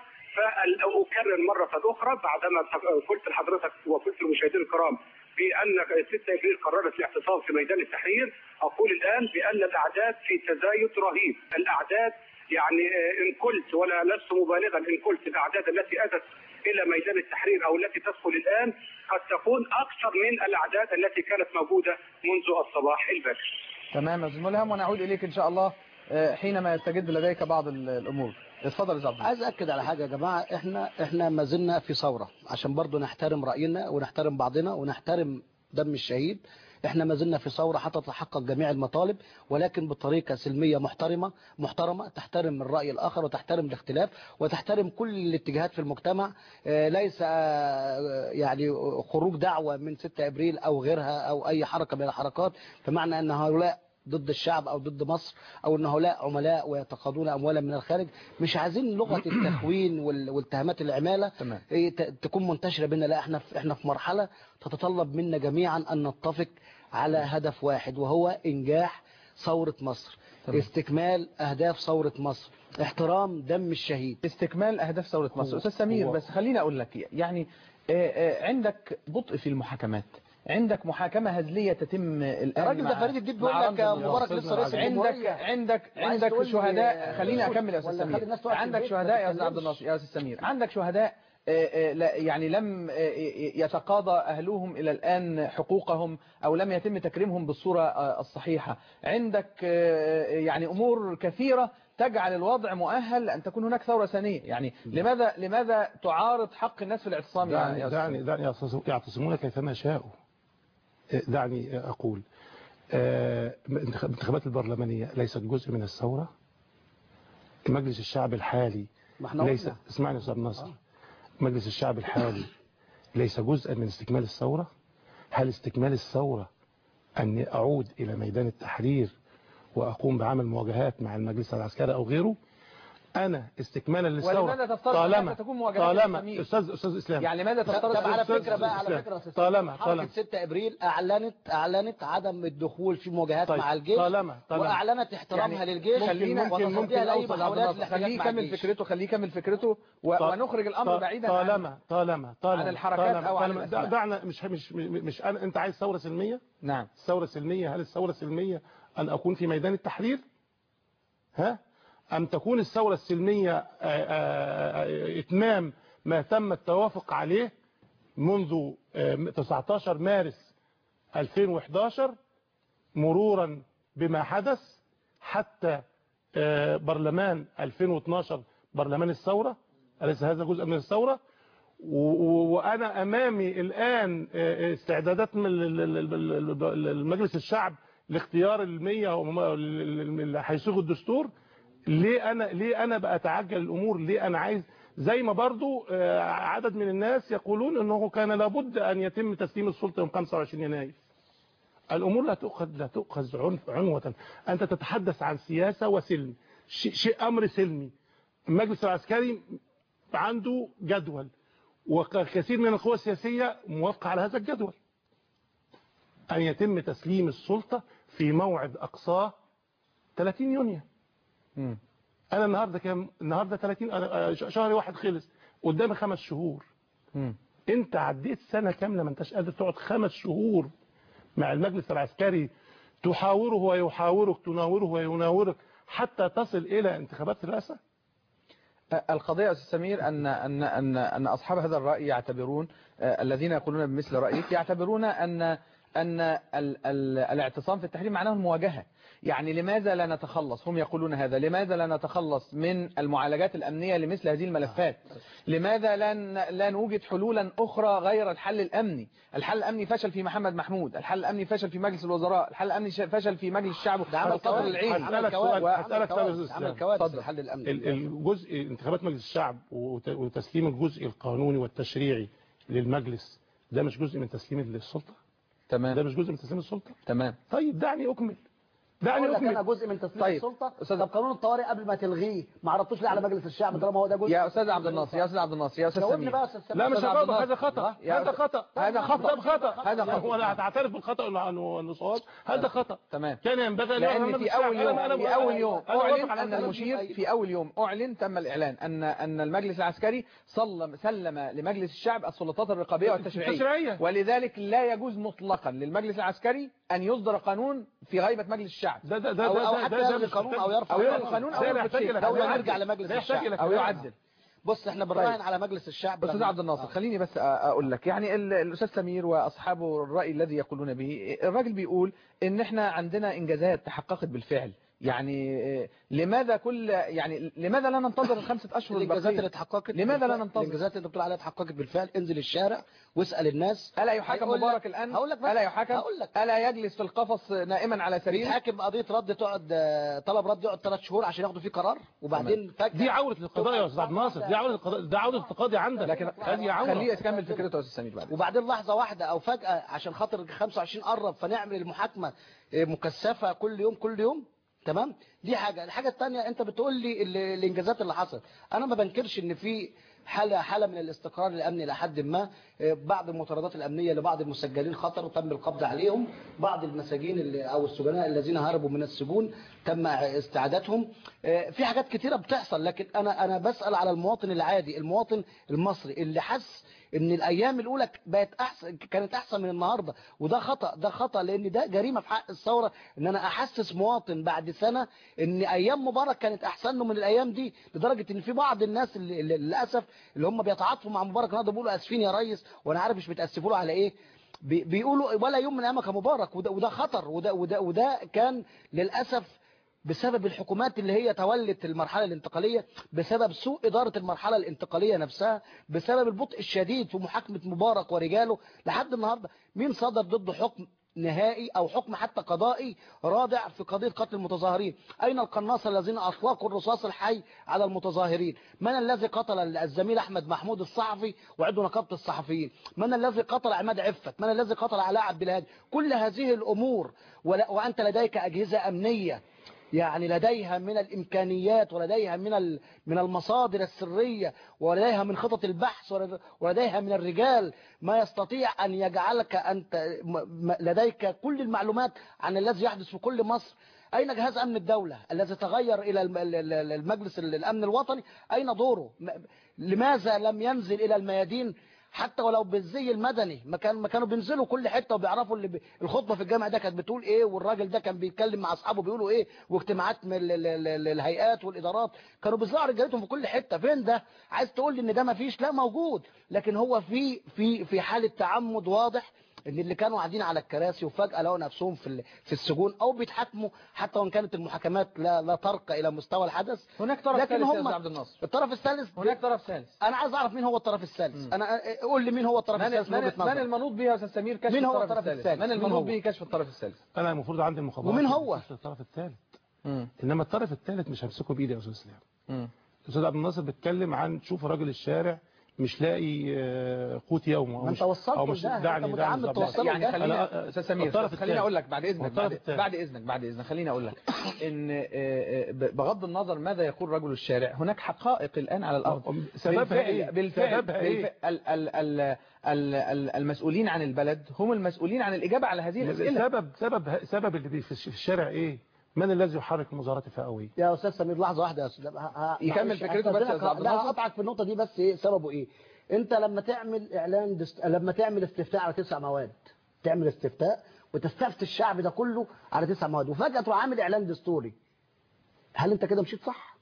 فأكرر مرة أخرى بعدما قلت لحضرتك وقلت للمشاهدين الكرام بأن 6 أبريل قررت الاعتصام في ميدان التحرير أقول الآن بأن الأعداد في تزايد رهيب الأعداد يعني آه، إن قلت ولا لست مبالغا إن قلت الأعداد التي أتت إلى ميدان التحرير أو التي تدخل الآن قد تكون أكثر من الأعداد التي كانت موجودة منذ الصباح الباكر تمام يا استاذ ملهم ونعود اليك ان شاء الله آه، حينما يستجد لديك بعض ال- الامور اتفضل يا استاذ عبد الله. عايز اكد على حاجه يا جماعه احنا احنا ما زلنا في ثوره عشان برضو نحترم راينا ونحترم بعضنا ونحترم دم الشهيد احنا ما زلنا في ثوره حتى تتحقق جميع المطالب ولكن بطريقه سلميه محترمه محترمه تحترم الراي الاخر وتحترم الاختلاف وتحترم كل الاتجاهات في المجتمع آه، ليس آه، يعني خروج دعوه من 6 ابريل او غيرها او اي حركه من الحركات بمعنى ان هؤلاء ضد الشعب او ضد مصر او ان هؤلاء عملاء ويتقاضون اموالا من الخارج مش عايزين لغه التخوين وال- والتهمات العماله تمام. إيه ت- تكون منتشره بينا لا احنا في احنا في مرحله تتطلب منا جميعا ان نتفق على هدف واحد وهو انجاح ثوره مصر تمام. استكمال اهداف ثوره مصر احترام دم الشهيد استكمال اهداف ثوره مصر هو- استاذ سمير هو- بس خليني اقول لك يعني آه، آه، عندك بطء في المحاكمات عندك محاكمة هزلية تتم الآن الراجل ده مع- فريد الدين بيقول مع لك رمز مبارك النصر. لسه رئيس عندك الجمهورية. عندك وعايز عندك تقول لي- شهداء خليني اكمل يا استاذ ولا خلي سمير الناس تقعد في عندك البيت ما شهداء يا استاذ عبد تتكلمش. الناصر يا استاذ سمير عندك شهداء آه، آه، لا- يعني لم آه، يتقاضى أهلهم إلى الآن حقوقهم أو لم يتم تكريمهم بالصورة آه، الصحيحة عندك آه، يعني أمور كثيرة تجعل الوضع مؤهل أن تكون هناك ثورة ثانية يعني لماذا لماذا تعارض حق الناس في الاعتصام يا- دعني يا أستاذ دعني دعني يعتصم- يعتصمون كيفما شاءوا دعني أقول آه، انتخ- الانتخابات البرلمانية ليست جزء من الثورة مجلس الشعب الحالي ما احنا ليس قلنا. اسمعني يا استاذ نصر مجلس الشعب الحالي ليس جزءا من استكمال الثورة هل استكمال الثورة أن أعود إلى ميدان التحرير وأقوم بعمل مواجهات مع المجلس العسكري أو غيره أنا استكمالا للثورة ولماذا تفترض طالما أنها تكون مواجهات يا طالما سمير؟ أستاذ أستاذ إسلام يعني لماذا طب تفترض طب على أستاذ فكره بقى على إسلام. فكره يا أستاذ طالما- حركه طالما. 6 ابريل اعلنت اعلنت عدم الدخول في مواجهات طيب، مع الجيش طالما- طالما. واعلنت احترامها يعني للجيش خلينا ممكن- ممكن وتصديها لاي أوصل محاولات عبد الناصر. خليه الاحتجاج مع يكمل الجيش فكرته خليه يكمل فكرته و- طال- ونخرج الأمر طال- بعيدا عن طالما طالما طالما عن الحركات طالما- أو عن طالما- الأسماء. دعنا مش مش مش, مش أنا أنت عايز ثورة سلمية نعم الثورة السلمية هل الثورة السلمية أن أكون في ميدان التحرير ها أم تكون الثورة السلمية آه، آه، آه، إتمام ما تم التوافق عليه منذ آه، 19 مارس 2011 مرورا بما حدث حتى آه، برلمان 2012 برلمان الثورة أليس هذا جزء من الثورة و- و- وأنا أمامي الآن آه، استعدادات من ال- ال- ال- ال- المجلس الشعب لاختيار المية وم- اللي هيصيغوا الدستور ليه أنا ليه أنا بأتعجل الأمور ليه أنا عايز زي ما برضو آه، عدد من الناس يقولون أنه كان لابد أن يتم تسليم السلطة يوم 25 يناير الأمور لا تؤخذ لا تؤخذ عنف عنوة أنت تتحدث عن سياسة وسلم شيء شيء أمر سلمي المجلس العسكري عنده جدول وكثير من القوى السياسية موافقة على هذا الجدول أن يتم تسليم السلطة في موعد أقصاه 30 يونيو مم. أنا النهاردة كام النهاردة 30 أنا- آه، شهر واحد خلص قدامي خمس شهور مم. انت عديت سنة كاملة ما انتش قادر تقعد خمس شهور مع المجلس العسكري تحاوره ويحاورك تناوره ويناورك حتى تصل إلى انتخابات الرئاسة القضية يا أستاذ سمير أن أن أن أن أصحاب هذا الرأي يعتبرون آه، الذين يقولون بمثل رأيك يعتبرون أن أن ال ال الاعتصام في التحرير معناه المواجهة يعني لماذا لا نتخلص هم يقولون هذا لماذا لا نتخلص من المعالجات الأمنية لمثل هذه الملفات لماذا لا ن- لا نوجد حلولا أخرى غير الحل الأمني الحل الأمني فشل في محمد محمود الحل الأمني فشل في مجلس الوزراء الحل الأمني ش- فشل في مجلس الشعب ده عمل والقدر كوارث. العين عمل هسألك كوارث. سؤال عمل هسألك سؤال يا كوارث. أستاذ عمل إسلام. كوارث اتفضل. الحل الامني ال- الجزء انتخابات مجلس الشعب وت- وتسليم الجزء القانوني والتشريعي للمجلس ده مش جزء من تسليم السلطة ده تمام مش جزء من تسليم السلطة تمام طيب دعني أكمل دعني اقول لك انا أكمل جزء من تسليم طيب. السلطه أستاذ- طب قانون الطوارئ قبل ما تلغيه ما عرضتوش ليه على مجلس الشعب طالما هو ده جزء يا أستاذ عبد الناصر يا أستاذ عبد الناصر يا أستاذ جاوبني سمير بقى يا أستاذ سمير. لا مش أستاذ عبد هجاوبك الناصر. هذا خطأ يا هذا أستاذ- خطأ هذا خطأ. ده خطأ هذا خطأ. وانا هتعترف بالخطأ انه انه إنه صواب هذا خطأ تمام كان ينبغي أن يعلم لأن في الشعب. أول يوم أنا- أنا- في أول يوم أنا موافق أعلن على أن هذا. المشير في أول يوم أعلن تم الإعلان أن أن المجلس العسكري سلم سلم لمجلس الشعب السلطات الرقابية والتشريعية التشريعية. ولذلك لا يجوز مطلقا للمجلس العسكري أن يصدر قانون في غيبة مجلس الشعب ده ده ده أو- ده أو ده- حتى ده- ده يلغي مش القانون محتاج- أو يرفع أو يلغي القانون. القانون أو ده يرفض يحتاج شيء. إلى أو كلام. يرجع لمجلس ده يحتاج الشعب. إلى أو كلام. يعدل بص احنا بنراهن على مجلس الشعب أستاذ لما- عبد الناصر آه. خليني بس أقول لك يعني ال- الأستاذ سمير وأصحابه الرأي الذي يقولون به الراجل بيقول إن إحنا عندنا إنجازات تحققت بالفعل يعني آه، لماذا كل يعني لماذا لا ننتظر الخمسة أشهر الانجازات الباقية اللي اتحققت لماذا لا بالفعل- ننتظر الانجازات اللي انت بتقول عليها اتحققت بالفعل انزل الشارع واسال الناس ألا يحاكم هيقول لك- مبارك الآن هقول لك بس ألا يحاكم هقول لك ألا يجلس في القفص نائما على سريره بيتحاكم قضيه رد تقعد آه، طلب رد يقعد ثلاث شهور عشان ياخدوا فيه قرار وبعدين فجاه دي عودة القضاء يا أستاذ عبد الناصر دي عودة القضاء ده عودة القضاء عندك لكن هذه عودة خليه يكمل فكرته يا أستاذ سمير بعد وبعدين لحظه واحده او فجاه عشان خاطر 25 قرب فنعمل المحاكمه آه، مكثفه كل يوم كل يوم تمام دي حاجه الحاجه الثانيه انت بتقول لي ال- الانجازات اللي حصلت انا ما بنكرش ان في حاله حاله من الاستقرار الامني لحد ما آه، بعض المطاردات الامنيه لبعض المسجلين خطر وتم القبض عليهم بعض المساجين اللي او السجناء الذين هربوا من السجون تم استعادتهم آه، في حاجات كتيره بتحصل لكن انا انا بسال على المواطن العادي المواطن المصري اللي حس ان الايام الاولى بقت احسن كانت احسن من النهارده وده خطا ده خطا لان ده جريمه في حق الثوره ان انا احسس مواطن بعد سنه ان ايام مبارك كانت احسن له من الايام دي لدرجه ان في بعض الناس اللي اللي للاسف اللي هم بيتعاطفوا مع مبارك النهارده بيقولوا اسفين يا ريس وانا عارف مش بتاسفوا له على ايه بي- بيقولوا ولا يوم من ايامك يا مبارك وده, وده خطر وده, وده, وده كان للاسف بسبب الحكومات اللي هي تولت المرحلة الانتقالية بسبب سوء إدارة المرحلة الانتقالية نفسها بسبب البطء الشديد في محاكمة مبارك ورجاله لحد النهاردة مين صدر ضده حكم نهائي أو حكم حتى قضائي رادع في قضية قتل المتظاهرين أين القناصة الذين أطلقوا الرصاص الحي على المتظاهرين من الذي قتل الزميل أحمد محمود الصحفي وعضو نقابة الصحفيين من الذي قتل عماد عفت من الذي قتل علاء عبد الهادي كل هذه الأمور ولا- وأنت لديك أجهزة أمنية يعني لديها من الإمكانيات ولديها من ال- من المصادر السرية ولديها من خطط البحث ولد- ولديها من الرجال ما يستطيع أن يجعلك أنت م- م- لديك كل المعلومات عن الذي يحدث في كل مصر أين جهاز أمن الدولة الذي تغير إلى الم- ال- ال- المجلس ال- الأمن الوطني أين دوره م- لماذا لم ينزل إلى الميادين حتى ولو بالزي المدني ما كان ما كانوا بينزلوا كل حته وبيعرفوا اللي ب... الخطبه في الجامع ده كانت بتقول ايه والراجل ده كان بيتكلم مع اصحابه بيقولوا ايه واجتماعات من ال- ال- ال- الهيئات والادارات كانوا بيظهروا رجالتهم في كل حته فين ده عايز تقول لي ان ده ما فيش لا موجود لكن هو في في في حاله تعمد واضح ان اللي كانوا قاعدين على الكراسي وفجاه لقوا نفسهم في ال- في السجون او بيتحاكموا حتى وان كانت المحاكمات لا لا ترقى الى مستوى الحدث هناك طرف لكن ثالث يا هم أستاذ عبد الناصر الطرف الثالث هناك طرف ثالث انا عايز اعرف مين هو الطرف الثالث انا قول لي مين هو الطرف من الثالث من من, وجهه من نظرك المنوط به يا أستاذ سمير كشف مين هو الطرف الطرف الثالث الثالث؟ من مين المنوط هو؟ به كشف الطرف الثالث أنا المفروض عندي المخابرات ومين هو؟ تكتشف الطرف الثالث مم. إنما الطرف الثالث مش همسكه بإيدي يا أستاذ إسلام مم. الأستاذ عبد الناصر بيتكلم عن تشوف راجل الشارع مش لاقي آه، قوت يومه أو ما مش- انت وصلت أو مش لده، انت دعني متعمد دعني توصله يعني ده. خلينا أنا- استاذ سمير الطرف خليني الثالث. اقول لك بعد اذنك الطرف بعد, الثالث. بعد اذنك بعد اذنك خليني اقول لك ان آه، آه، بغض النظر ماذا يقول رجل الشارع هناك حقائق الان على الارض سببها بالفعل إيه؟ بالفعل, سببها إيه؟ بالفعل ال ال ال ال ال المسؤولين عن البلد هم المسؤولين عن الاجابه على هذه الاسئله سبب سبب سبب اللي بي- في الش- في الشارع إيه من الذي يحرك المظاهرات الفئويه يا استاذ سمير لحظه واحده يا استاذ ه- ه- يكمل معلش، فكرته بس يا هستأذنك، أستاذ عبد لا الناصر. هقطعك في النقطه دي بس ايه سببه ايه انت لما تعمل اعلان دست... لما تعمل استفتاء على تسع مواد تعمل استفتاء وتستفتي الشعب ده كله على تسع مواد وفجاه تروح عامل اعلان دستوري هل انت كده مشيت صح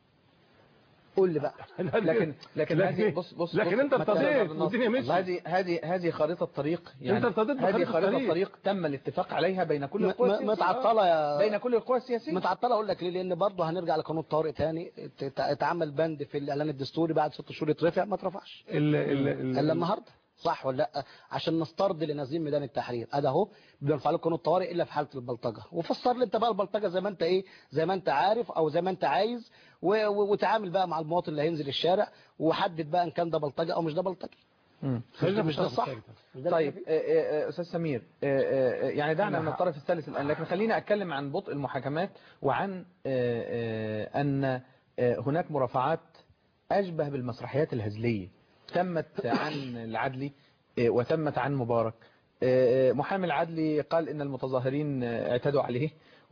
قول لي بقى لكن لكن هذه بص بص لكن بص- انت ما ارتضيت تقدر بالنص. والدنيا مشيت. هذه هذه هذه خريطة طريق يعني انت ارتضيت هذه بخريطة خريطة الطريق. طريق تم الاتفاق عليها بين كل م- القوى م- السياسية متعطله يا بين كل القوى السياسية متعطله اقول لك ليه لان برضه هنرجع لقانون الطوارئ تاني ات- اتعمل بند في الاعلان الدستوري بعد ست شهور يترفع ما اترفعش ال ال ال الا النهارده صح ولا لا عشان نسترد لنزيم ميدان التحرير ادي اهو بيرفع لك قانون الطوارئ الا في حاله البلطجه وفسر لي انت بقى البلطجه زي ما انت ايه زي ما انت عارف او زي ما انت عايز و- و- وتعامل بقى مع المواطن اللي هينزل الشارع وحدد بقى ان كان ده بلطجه او مش ده بلطجه مش ده- مش ده الصح مش ده طيب الكافي؟ آه، آه، استاذ سمير آه، آه، يعني دعنا أنا من الطرف الثالث الان لكن خلينا اتكلم عن بطء المحاكمات وعن آه، آه، ان آه، هناك مرافعات اشبه بالمسرحيات الهزليه تمت عن العدلي آه، وتمت عن مبارك آه، آه، محامي العدلي قال ان المتظاهرين آه، اعتدوا عليه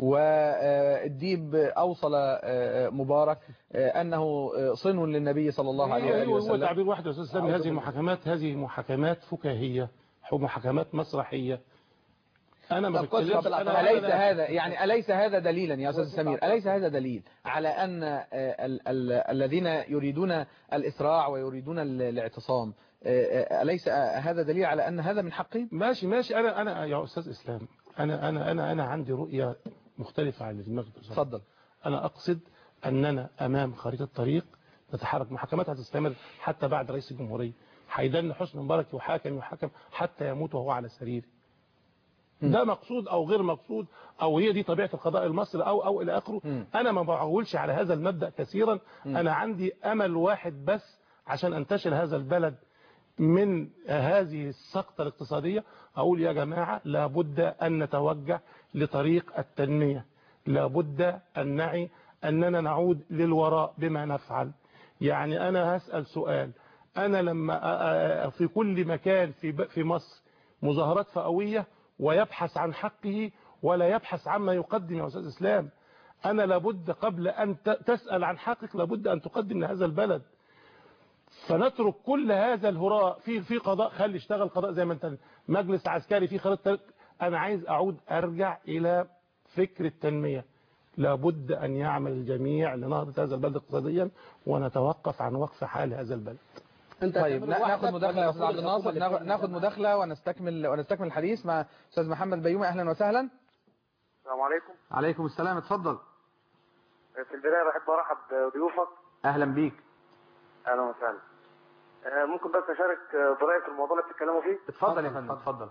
والديب اوصل آه، مبارك آه، انه آه، صن للنبي صلى الله عليه وآله هو وسلم تعبير واحد يا استاذ سامي هذه المحاكمات هذه محاكمات فكاهيه حو- محاكمات مسرحيه انا ما طب كويس بتكلمش رب انا أليس أنا- هذا يعني أليس هذا دليلا يا أستاذ سمير أليس هذا دليل على أن آه، ال- ال- الذين يريدون الإسراع ويريدون ال- الاعتصام آه، آه، أليس آه، هذا دليل على أن هذا من حقهم ماشي ماشي انا انا يا استاذ اسلام انا انا انا انا عندي رؤيه مختلفه عن دماغ اتفضل انا اقصد اننا امام خريطه طريق تتحرك محاكمات هتستمر حتى بعد رئيس الجمهوريه حيدان حسني مبارك يحاكم يحاكم حتى يموت وهو على سريره ده مقصود او غير مقصود او هي دي طبيعه القضاء المصري او او الى اخره مم. انا ما بعولش على هذا المبدا كثيرا مم. انا عندي امل واحد بس عشان انتشل هذا البلد من هذه السقطة الاقتصادية أقول يا جماعة لابد أن نتوجه لطريق التنمية لابد أن نعي أننا نعود للوراء بما نفعل يعني أنا هسأل سؤال أنا لما أ- أ- في كل مكان في ب- في مصر مظاهرات فئوية ويبحث عن حقه ولا يبحث عما يقدم يا أستاذ إسلام أنا لابد قبل أن ت- تسأل عن حقك لابد أن تقدم لهذا البلد فنترك كل هذا الهراء في في قضاء خلي يشتغل قضاء زي ما انت مجلس عسكري في خريطه انا عايز اعود ارجع الى فكر التنميه لابد ان يعمل الجميع لنهضه هذا البلد اقتصاديا ونتوقف عن وقف حال هذا البلد انت طيب هتعمله نا- ناخد لوحدك مداخلة ولا يا أستاذ عبد المفروض الناصر الحكومة اللي ناخد- بتعمل ناخد كده؟ مداخلة ونستكمل ونستكمل الحديث مع أستاذ محمد بيومي أهلا وسهلا السلام عليكم عليكم السلام اتفضل في البدايه بحب ارحب بضيوفك أهلا بيك اهلا وسهلا آه، ممكن بس اشارك آه، برايي في الموضوع اللي بتتكلموا فيه اتفضل يا فندم اتفضل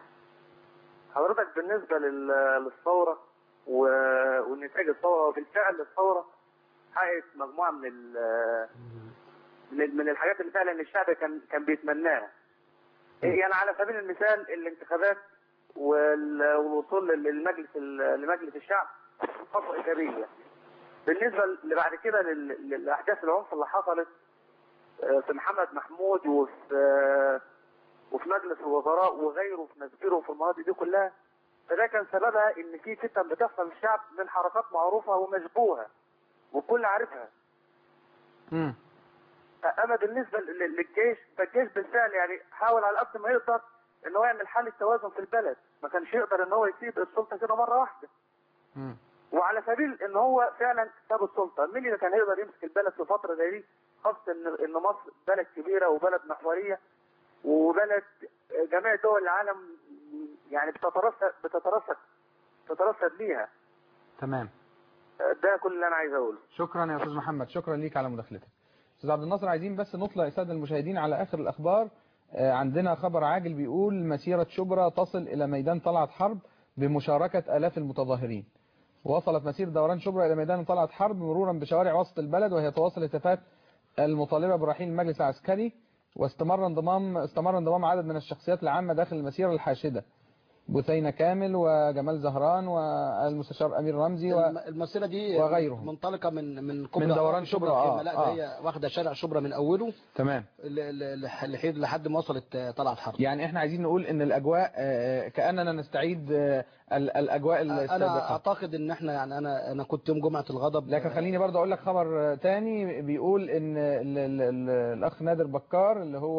حضرتك بالنسبه لل- للثوره و- والنتاج الثوره وبالفعل الثوره حققت مجموعه من ال- من من الحاجات اللي فعلا الشعب كان كان بيتمناها يعني على سبيل المثال الانتخابات وال- والوصول لل- للمجلس ال- لمجلس الشعب خطوه ايجابيه بالنسبه اللي بعد كده لل- للاحداث العنف اللي حصلت آه، في محمد محمود وفي آه، وفي مجلس الوزراء وغيره في مسبيره وفي المناطق دي كلها فده كان سببها ان في فتن بتحصل في الشعب من حركات معروفه ومشبوهه والكل عارفها مم. اما بالنسبه لل- للجيش فالجيش بالفعل يعني حاول على قد ما يقدر ان هو يعمل حاله توازن في البلد ما كانش يقدر ان هو يسيب السلطه كده مره واحده مم. وعلى سبيل ان هو فعلا ساب السلطه مين اللي كان هيقدر يمسك البلد في فتره زي دي خاصه ان ان مصر بلد كبيره وبلد محوريه وبلد جميع دول العالم يعني بتترصد بتترصد بتترصد ليها تمام ده كل اللي انا عايز اقوله شكرا يا استاذ محمد شكرا ليك على مداخلتك استاذ عبد الناصر عايزين بس نطلع الساده المشاهدين على اخر الاخبار آه، عندنا خبر عاجل بيقول مسيره شبرا تصل الى ميدان طلعت حرب بمشاركه الاف المتظاهرين وصلت مسير دوران شبرا الى ميدان طلعت حرب مرورا بشوارع وسط البلد وهي تواصل هتافات المطالبه برحيل المجلس العسكري واستمر انضمام استمر انضمام عدد من الشخصيات العامه داخل المسيره الحاشده بثينه كامل وجمال زهران والمستشار امير رمزي و... الم- المسيره دي وغيرهم. منطلقه من من كوبري من دوران أرض شبرا، آه، الخيمة. لا آه. ده هي واخده شارع شبرا من اوله تمام ل- ل- لح- لحد لحد ما وصلت آه، طلعت حرب يعني احنا عايزين نقول ان الاجواء آه، كاننا نستعيد آه، ال- الاجواء انا السابقه اعتقد ان احنا يعني انا انا كنت يوم جمعه الغضب لكن خليني برضه اقول لك خبر آه، تاني بيقول ان ال ال ال الاخ نادر بكار اللي هو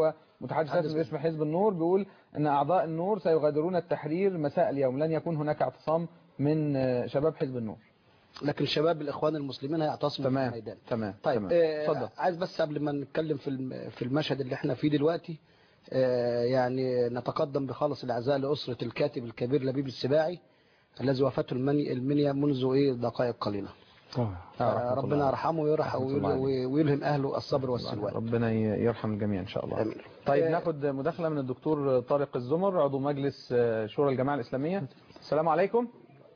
متحدث رسمي باسم حزب النور بيقول ان اعضاء النور سيغادرون التحرير مساء اليوم لن يكون هناك اعتصام من آه، شباب حزب النور لكن شباب الاخوان المسلمين هيعتصموا في تمام الميدان تمام طيب تمام. آه، اتفضل عايز بس قبل ما نتكلم في الم- في المشهد اللي احنا فيه دلوقتي آه، يعني نتقدم بخالص العزاء لأسرة الكاتب الكبير لبيب السباعي الذي وفاته المني- المنيا منذ ايه دقائق قليلة آه، رحمة آه، ربنا الله. يرحمه ويرحم رحمة الله عليه. ويلهم أهله الصبر والسلوان ربنا ي- يرحم الجميع ان شاء الله آمين. طيب آه، ناخد مداخله من الدكتور طارق الزمر عضو مجلس آه، شورى الجماعه الاسلاميه السلام عليكم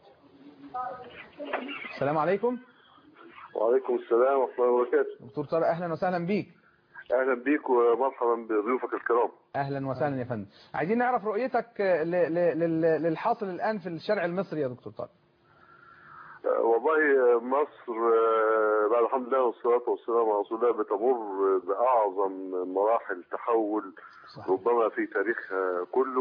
السلام عليكم وعليكم السلام ورحمة الله وبركاته دكتور طارق اهلا وسهلا بيك أهلا بيك ومرحبا بضيوفك الكرام اهلا وسهلا يا فندم عايزين نعرف رؤيتك آه، ل- ل- لل- للحاصل الان في الشارع المصري يا دكتور طارق آه، والله آه، مصر آه، بعد الحمد لله والصلاة والسلام على رسول الله بتمر بأعظم مراحل تحول ربما في تاريخها كله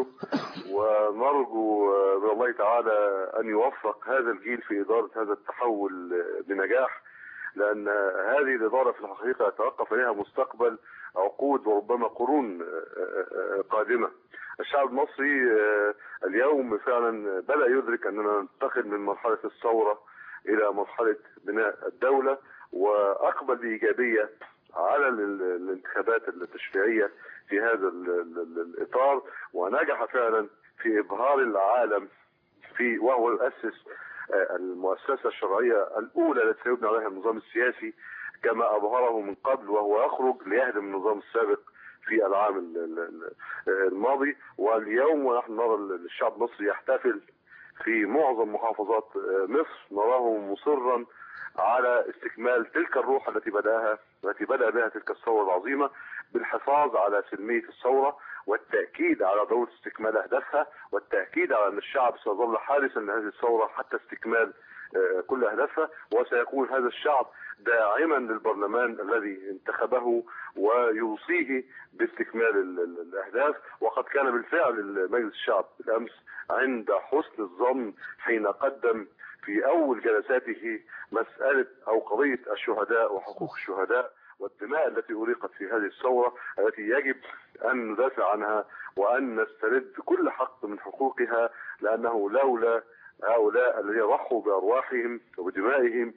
ونرجو آه، من الله تعالى أن يوفق هذا الجيل في إدارة هذا التحول آه، بنجاح لأن هذه الإدارة في الحقيقة يتوقف عليها مستقبل عقود وربما قرون آه، آه، آه، قادمة الشعب المصري آه، اليوم فعلا بدأ يدرك أننا ننتقل من مرحلة الثورة إلى مرحلة بناء الدولة وأقبل بإيجابية على ال- الانتخابات التشريعية في هذا ال- ال- ال- الإطار ونجح فعلا في إبهار العالم في وهو يؤسس آه، المؤسسة الشرعية الأولى التي سيبنى عليها النظام السياسي كما أظهره من قبل وهو يخرج ليهدم النظام السابق في العام ال- ال- ال- الماضي واليوم ونحن نرى الشعب المصري يحتفل في معظم محافظات آه، مصر نراه مصرا على استكمال تلك الروح التي بدأها التي بدأ بها تلك الثورة العظيمة بالحفاظ على سلمية الثورة والتأكيد على ضرورة استكمال أهدافها والتأكيد على أن الشعب سيظل حارسا لهذه الثورة حتى استكمال آه، كل أهدافها وسيكون هذا الشعب داعما للبرلمان الذي انتخبه ويوصيه باستكمال ال- ال- الأهداف وقد كان بالفعل مجلس الشعب بالأمس عند حسن الظن حين قدم في أول جلساته مسألة أو قضية الشهداء وحقوق الشهداء والدماء التي أريقت في هذه الثورة التي يجب أن ندافع عنها وأن نسترد كل حق من حقوقها لأنه لولا هؤلاء الذين ضحوا بأرواحهم وبدمائهم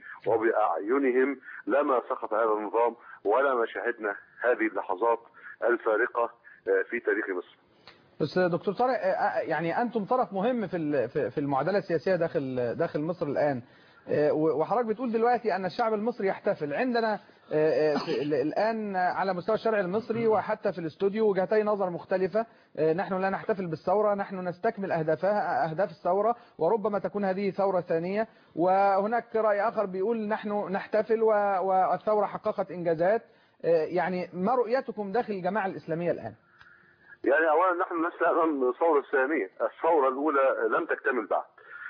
وبأعينهم لما سقط هذا النظام ولا ما شاهدنا هذه اللحظات الفارقة آه، في تاريخ مصر بس دكتور طارق آه، يعني انتم طرف مهم في ال- في- في المعادله السياسيه داخل داخل مصر الان آه، وحضرتك بتقول دلوقتي ان الشعب المصري يحتفل عندنا آه، آه، في ال- الان على مستوى الشارع المصري وحتى في الاستوديو وجهتي نظر مختلفه آه، نحن لا نحتفل بالثوره نحن نستكمل اهدافها اهداف الثوره وربما تكون هذه ثوره ثانيه وهناك راي اخر بيقول نحن نحتفل و- والثوره حققت انجازات آه، يعني ما رؤيتكم داخل الجماعه الاسلاميه الان يعني اولا نحن نسال امام الثوره الثانيه، الثوره الاولى لم تكتمل بعد.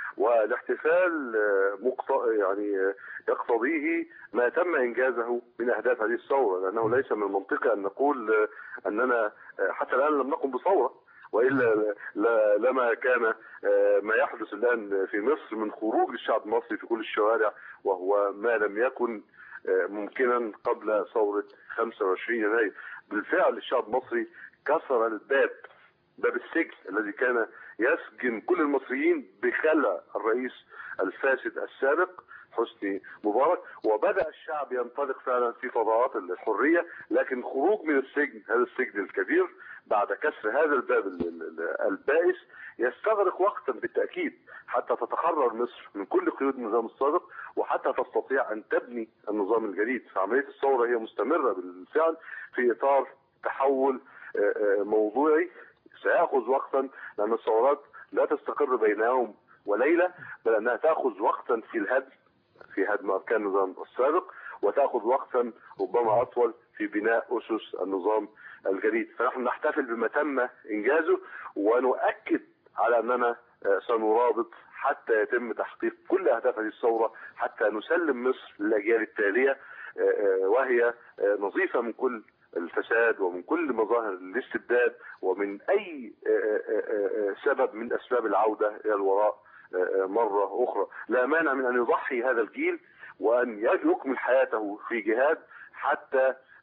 والاحتفال آه، مقت... يعني آه، يقتضيه ما تم انجازه من اهداف هذه الثوره لانه ليس من المنطقي ان نقول آه، اننا آه، حتى الان لم نقم بثوره والا لا- لما كان آه، ما يحدث الان في مصر من خروج الشعب المصري في كل الشوارع وهو ما لم يكن آه، ممكنا قبل ثوره 25 يناير. بالفعل الشعب المصري كسر الباب باب السجن الذي كان يسجن كل المصريين بخلع الرئيس الفاسد السابق حسني مبارك وبدأ الشعب ينطلق فعلا في فضاءات الحرية لكن خروج من السجن هذا السجن الكبير بعد كسر هذا الباب ال- ال- البائس يستغرق وقتا بالتأكيد حتى تتحرر مصر من كل قيود النظام السابق وحتى تستطيع أن تبني النظام الجديد فعملية الثورة هي مستمرة بالفعل في إطار تحول آه، آه، موضوعي سيأخذ وقتا لأن الثورات لا تستقر بين يوم وليلة بل أنها تأخذ وقتا في الهدم في هدم أركان النظام السابق وتأخذ وقتا ربما أطول في بناء أسس النظام الجديد فنحن نحتفل بما تم إنجازه ونؤكد على أننا آه، سنرابط حتى يتم تحقيق كل أهداف هذه الثورة حتى نسلم مصر للأجيال التالية آه، آه، وهي آه، نظيفة من كل الفساد ومن كل مظاهر الاستبداد ومن أي آه، آه، آه، سبب من أسباب العودة إلى الوراء آه، آه، مرة أخرى لا مانع من أن يضحي هذا الجيل وأن يكمل حياته في جهاد حتى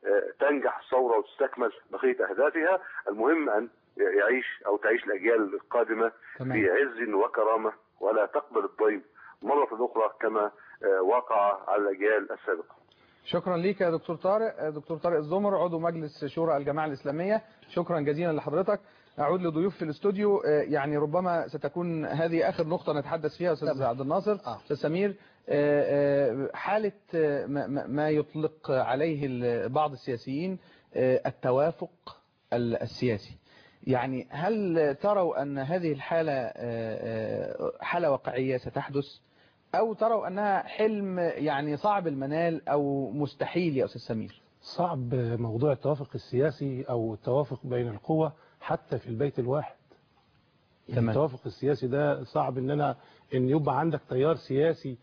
آه، تنجح الثوره وتستكمل بقيه اهدافها المهم ان يعيش او تعيش الاجيال القادمه تمام. في عز وكرامه ولا تقبل الضيم مره اخرى كما آه، وقع على الاجيال السابقه شكرا ليك يا دكتور طارق دكتور طارق الزمر عضو مجلس شورى الجماعة الإسلامية شكرا جزيلا لحضرتك أعود لضيوف في الاستوديو آه، يعني ربما ستكون هذه آخر نقطة نتحدث فيها أستاذ عبد الناصر أستاذ سمير آه، آه، حالة آه، ما- ما ما يطلق عليه ال- بعض السياسيين آه، التوافق ال- السياسي يعني هل تروا أن هذه الحالة آه، آه، حالة واقعية ستحدث أو تروا أنها حلم يعني صعب المنال أو مستحيل يا أستاذ سمير صعب موضوع التوافق السياسي أو التوافق بين القوى حتى في البيت الواحد يعني تمام. التوافق السياسي ده صعب ان انا ان يبقى عندك تيار سياسي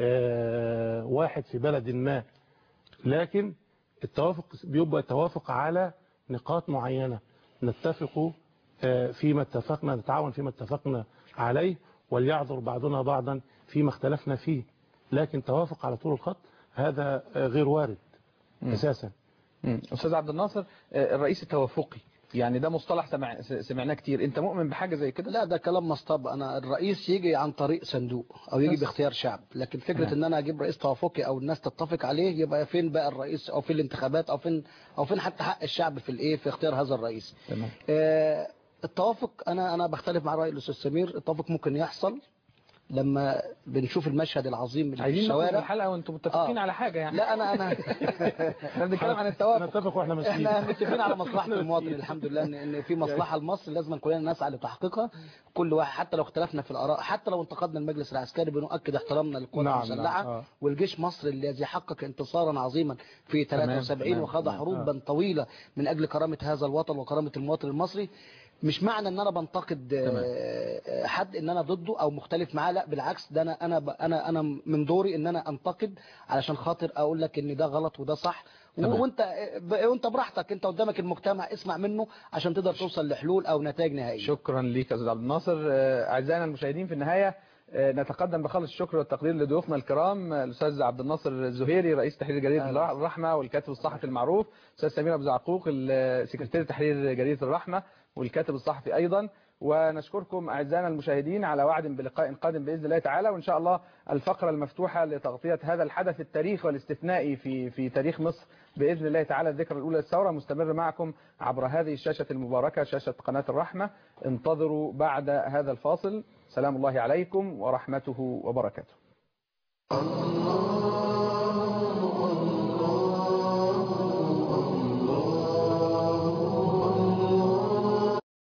آه، واحد في بلد ما لكن التوافق بيبقى توافق على نقاط معينة نتفق آه، فيما اتفقنا نتعاون فيما اتفقنا عليه وليعذر بعضنا بعضا فيما اختلفنا فيه لكن توافق على طول الخط هذا آه، غير وارد اساسا مم. أستاذ عبد الناصر آه، الرئيس التوافقي يعني ده مصطلح سمع... سمعناه كتير أنت مؤمن بحاجة زي كده؟ لا ده كلام مصطب انا الرئيس يجي عن طريق صندوق او يجي بس. باختيار شعب لكن فكره نعم. ان انا اجيب رئيس توافقي او الناس تتفق عليه يبقى فين بقى الرئيس او فين الانتخابات او فين او فين حتى حق الشعب في الايه في اختيار هذا الرئيس تمام آه، التوافق انا انا بختلف مع راي الاستاذ سمير التوافق ممكن يحصل لما بنشوف المشهد العظيم اللي في عايزين نخرج من الشوارع الحلقة وأنتم متفقين آه. على حاجة يعني لا انا انا احنا بنتكلم عن التوافق نتفق واحنا ماشيين احنا متفقين على مصلحه المواطن الحمد لله ان ان في مصلحه لمصر لازم كلنا نسعى لتحقيقها كل واحد حتى لو اختلفنا في الاراء حتى لو انتقدنا المجلس العسكري بنؤكد احترامنا للقوات نعم، المسلحه نعم، آه. والجيش مصر الذي حقق انتصارا عظيما في تمام، 73 تمام، وخاض تمام، حروبا طويله من اجل كرامه هذا الوطن وكرامه المواطن المصري مش معنى ان انا بنتقد آه، حد ان انا ضده او مختلف معاه لا بالعكس ده انا انا ب- انا انا من دوري ان انا انتقد علشان خاطر اقول لك ان ده غلط وده صح و- تمام. وانت ب- وانت براحتك انت قدامك المجتمع اسمع منه عشان تقدر توصل لحلول او نتائج نهائيه شكرا ليك يا أستاذ عبد الناصر آه، أعزائنا المشاهدين في النهاية آه، نتقدم بخالص الشكر والتقدير لضيوفنا الكرام آه، الأستاذ عبد الناصر الزهيري رئيس تحرير جريدة أهلا. الرحمة والكاتب الصحفي المعروف أستاذ سمير أبو زعقوق ال- سكرتير تحرير جريدة الرحمة والكاتب الصحفي أيضا ونشكركم أعزائنا المشاهدين على وعد بلقاء قادم بإذن الله تعالى وإن شاء الله الفقرة المفتوحة لتغطية هذا الحدث التاريخي والاستثنائي في في تاريخ مصر بإذن الله تعالى الذكرى الأولى للثورة مستمر معكم عبر هذه الشاشة المباركة شاشة قناة الرحمة انتظروا بعد هذا الفاصل سلام الله عليكم ورحمته وبركاته